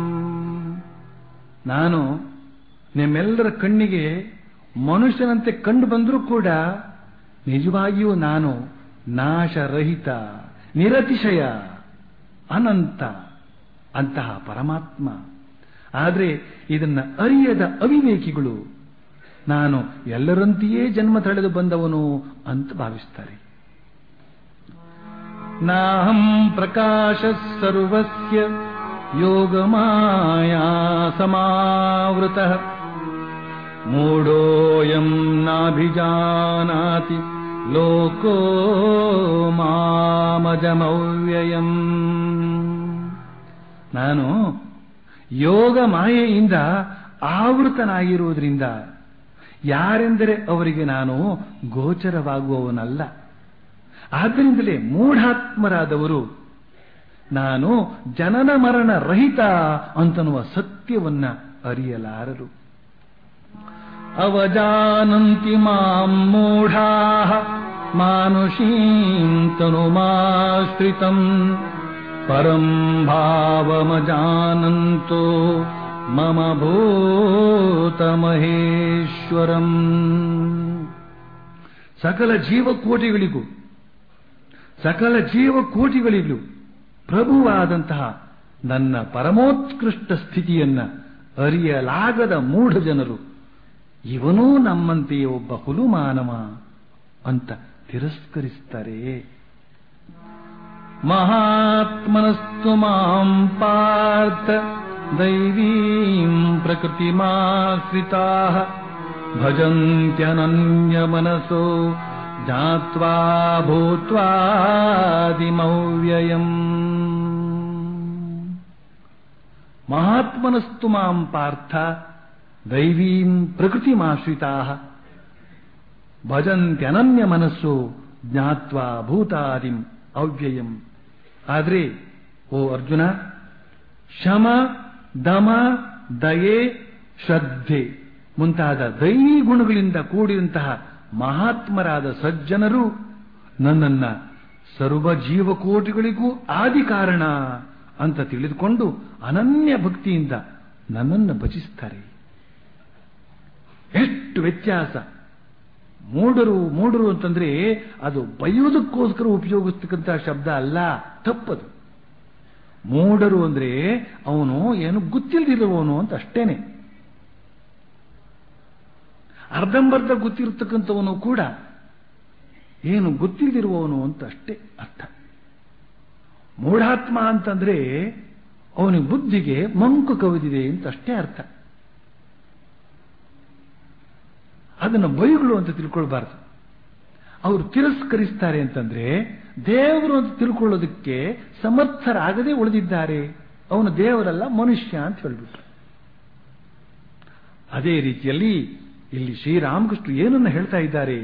ನಾನು ನಿಮ್ಮೆಲ್ಲರ ಕಣ್ಣಿಗೆ ಮನುಷ್ಯನಂತೆ ಕಂಡು ಬಂದರೂ ಕೂಡ ನಿಜವಾಗಿಯೂ ನಾನು ನಾಶರಹಿತ ನಿರತಿಶಯ ಅನಂತ ಅಂತಹ ಪರಮಾತ್ಮ ಆದರೆ ಇದನ್ನ ಅರಿಯದ ಅವಿವೇಕಿಗಳು ನಾನು ಎಲ್ಲರಂತೆಯೇ ಜನ್ಮ ತಳೆದು ಬಂದವನು ಅಂತ ಭಾವಿಸ್ತಾರೆ ನಾಹಂ ಪ್ರಕಾಶ ಸರ್ವಸ್ಯ ಯೋಗಮಾಯಾ ಸಮಾವೃತಃ ಮೂಢೋಯಂ ನಾಭಿಜಾನಾತಿ ಲೋಕೋ ಮಾಮಜಮವ್ಯಯಂ ನಾನು ಯೋಗ ಮಾಯೆಯಿಂದ ಆವೃತನಾಗಿರುವುದರಿಂದ ಯಾರೆಂದರೆ ಅವರಿಗೆ ನಾನು ಗೋಚರವಾಗುವವನಲ್ಲ ಆದ್ದರಿಂದಲೇ ಮೂಢಾತ್ಮರಾದವರು ನಾನು ಜನನ ಮರಣ ರಹಿತ ಅಂತನ್ನುವ ಸತ್ಯವನ್ನ ಅರಿಯಲಾರರು ಅವಜಾನಂತಿ ಮಾಂ ಮೂಢಾ ಮಾನುಷೀಂ ತನುಮಾಶ್ರಿತಂ ಪರಂ ಭಾವಮಜಾನಂತೋ ಮಮ ಭೂತಮಹೇಶ್ವರಂ ಸಕಲ ಜೀವಕೋಟಿಗಳಿಗೂ ಸಕಲ ಜೀವಕೋಟಿಗಳಿಗೂ ಪ್ರಭುವಾದಂತಹ ನನ್ನ ಪರಮೋತ್ಕೃಷ್ಟ ಸ್ಥಿತಿಯನ್ನ ಅರಿಯಲಾಗದ ಮೂಢ ಜನರು ಇವನೂ ನಮ್ಮಂತೆಯೇ ಒಬ್ಬ ಹುಲು ಮಾನವ ಅಂತ ತಿರಸ್ಕರಿಸ್ತಾರೆ ಮಹಾತ್ಮನಸ್ತು ಮಾಂ ಪಾರ್ಥ ದೈವೀಂ ಪ್ರಕೃತಿಮಾಶ್ರಿತಾ ಭಜಂತ್ಯನನ್ಯ ಮನಸೋ ಜ್ಞಾತ್ವಾ ಭೂತ್ವಾದಿಮವ್ಯಯಂ ಮಹಾತ್ಮನಸ್ತು ಮಾಂ ಪಾರ್ಥ ದೈವೀಂ ಪ್ರಕೃತಿಮಾಶ್ರಿತಾ ಭಜಂತ್ಯನನ್ಯ ಮನಸ್ಸು ಜ್ಞಾತ್ವಾ ಭೂತಾದಿಂ ಅವ್ಯಯಂ ಆದ್ರೆ ಓ ಅರ್ಜುನ ಶಮ ದಮ ದಯೆ ಶ್ರದ್ಧೆ ಮುಂತಾದ ದೈವಿ ಗುಣಗಳಿಂದ ಕೂಡಿದಂತಹ ಮಹಾತ್ಮರಾದ ಸಜ್ಜನರು ನನ್ನನ್ನ ಸರ್ವ ಜೀವಕೋಟಿಗಳಿಗೂ ಆದಿ ಕಾರಣ ಅಂತ ತಿಳಿದುಕೊಂಡು ಅನನ್ಯ ಭಕ್ತಿಯಿಂದ ನನ್ನನ್ನು ಭಜಿಸ್ತಾರೆ ಎಷ್ಟು ವ್ಯತ್ಯಾಸ ಮೂಡರು ಮೂಡರು ಅಂತಂದ್ರೆ ಅದು ಬೈಯೋದಕ್ಕೋಸ್ಕರ ಉಪಯೋಗಿಸ್ತಕ್ಕಂಥ ಶಬ್ದ ಅಲ್ಲ ತಪ್ಪದು ಮೂಡರು ಅಂದ್ರೆ ಅವನು ಏನು ಗೊತ್ತಿಲ್ದಿರುವವನು ಅಂತ ಅಷ್ಟೇನೆ ಅರ್ಧಂಬರ್ಧ ಗೊತ್ತಿರತಕ್ಕಂಥವನು ಕೂಡ ಏನು ಗೊತ್ತಿಲ್ದಿರುವವನು ಅಂತ ಅಷ್ಟೇ ಅರ್ಥ ಮೂಢಾತ್ಮ ಅಂತಂದ್ರೆ ಅವನಿಗೆ ಬುದ್ಧಿಗೆ ಮಂಕು ಕವಿದಿದೆ ಅಂತ ಅಷ್ಟೇ ಅರ್ಥ ಅದನ್ನು ಬೈಗಳು ಅಂತ ತಿಳ್ಕೊಳ್ಬಾರ್ದು ಅವರು ತಿರಸ್ಕರಿಸ್ತಾರೆ ಅಂತಂದ್ರೆ ದೇವರು ಅಂತ ತಿಳ್ಕೊಳ್ಳೋದಕ್ಕೆ ಸಮರ್ಥರಾಗದೆ ಉಳಿದಿದ್ದಾರೆ ಅವನು ದೇವರಲ್ಲ ಮನುಷ್ಯ ಅಂತ ಹೇಳ್ಬಿಟ್ರು ಅದೇ ರೀತಿಯಲ್ಲಿ ಇಲ್ಲಿ ಶ್ರೀರಾಮಕೃಷ್ಣ ಏನನ್ನ ಹೇಳ್ತಾ ಇದ್ದಾರೆ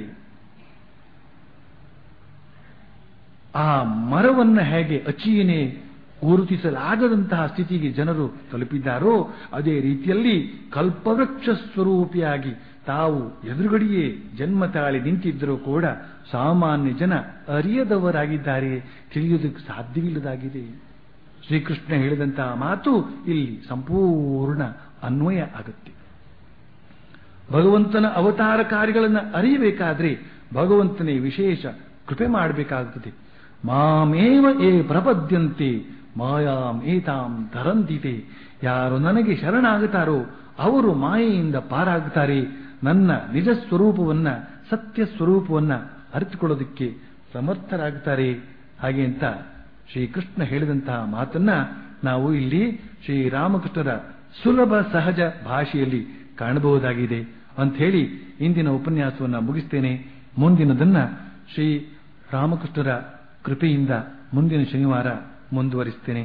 ಆ ಮರವನ್ನ ಹೇಗೆ ಅಚಿಯನೆ ಗುರುತಿಸಲಾಗದಂತಹ ಸ್ಥಿತಿಗೆ ಜನರು ತಲುಪಿದ್ದಾರೋ ಅದೇ ರೀತಿಯಲ್ಲಿ ಕಲ್ಪವೃಕ್ಷ ಸ್ವರೂಪಿಯಾಗಿ ತಾವು ಎದುರುಗಡೆಯೇ ಜನ್ಮ ತಾಳಿ ನಿಂತಿದ್ದರೂ ಕೂಡ ಸಾಮಾನ್ಯ ಜನ ಅರಿಯದವರಾಗಿದ್ದಾರೆ ತಿಳಿಯುವುದಕ್ಕೆ ಸಾಧ್ಯವಿಲ್ಲದಾಗಿದೆ ಶ್ರೀಕೃಷ್ಣ ಹೇಳಿದಂತಹ ಮಾತು ಇಲ್ಲಿ ಸಂಪೂರ್ಣ ಅನ್ವಯ ಆಗುತ್ತೆ ಭಗವಂತನ ಅವತಾರ ಕಾರ್ಯಗಳನ್ನು ಅರಿಯಬೇಕಾದ್ರೆ ಭಗವಂತನೇ ವಿಶೇಷ ಕೃಪೆ ಮಾಡಬೇಕಾಗುತ್ತದೆ ಮಾಮೇವ ಏ ಪ್ರಪದ್ಯಂತೆ ಮಾಯಾಂ ಏತಾಂ ತರಂತಿತೆ ಯಾರು ನನಗೆ ಶರಣಾಗುತ್ತಾರೋ ಅವರು ಮಾಯೆಯಿಂದ ಪಾರಾಗುತ್ತಾರೆ ನನ್ನ ನಿಜ ಸ್ವರೂಪವನ್ನ ಸತ್ಯ ಸ್ವರೂಪವನ್ನ ಅರಿತುಕೊಳ್ಳೋದಕ್ಕೆ ಸಮರ್ಥರಾಗುತ್ತಾರೆ ಹಾಗೆ ಅಂತ ಶ್ರೀಕೃಷ್ಣ ಹೇಳಿದಂತಹ ಮಾತನ್ನ ನಾವು ಇಲ್ಲಿ ಶ್ರೀರಾಮಕೃಷ್ಣರ ಸುಲಭ ಸಹಜ ಭಾಷೆಯಲ್ಲಿ ಕಾಣಬಹುದಾಗಿದೆ ಅಂತ ಹೇಳಿ ಇಂದಿನ ಉಪನ್ಯಾಸವನ್ನ ಮುಗಿಸ್ತೇನೆ ಮುಂದಿನದನ್ನ ಶ್ರೀ ರಾಮಕೃಷ್ಣರ ಕೃಪೆಯಿಂದ ಮುಂದಿನ ಶನಿವಾರ ಮುಂದುವರಿಸ್ತೇನೆ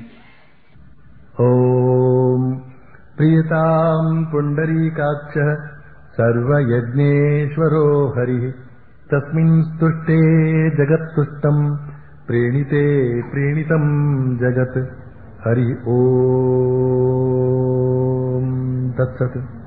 ॐ प्रियताम् पुण्डरीकाक्षः सर्वयज्ञेश्वरो हरिः तस्मिन् स्तुष्टे जगत्तुष्टम् प्रीणिते प्रीणितम् जगत् हरि ॐ तत्सत्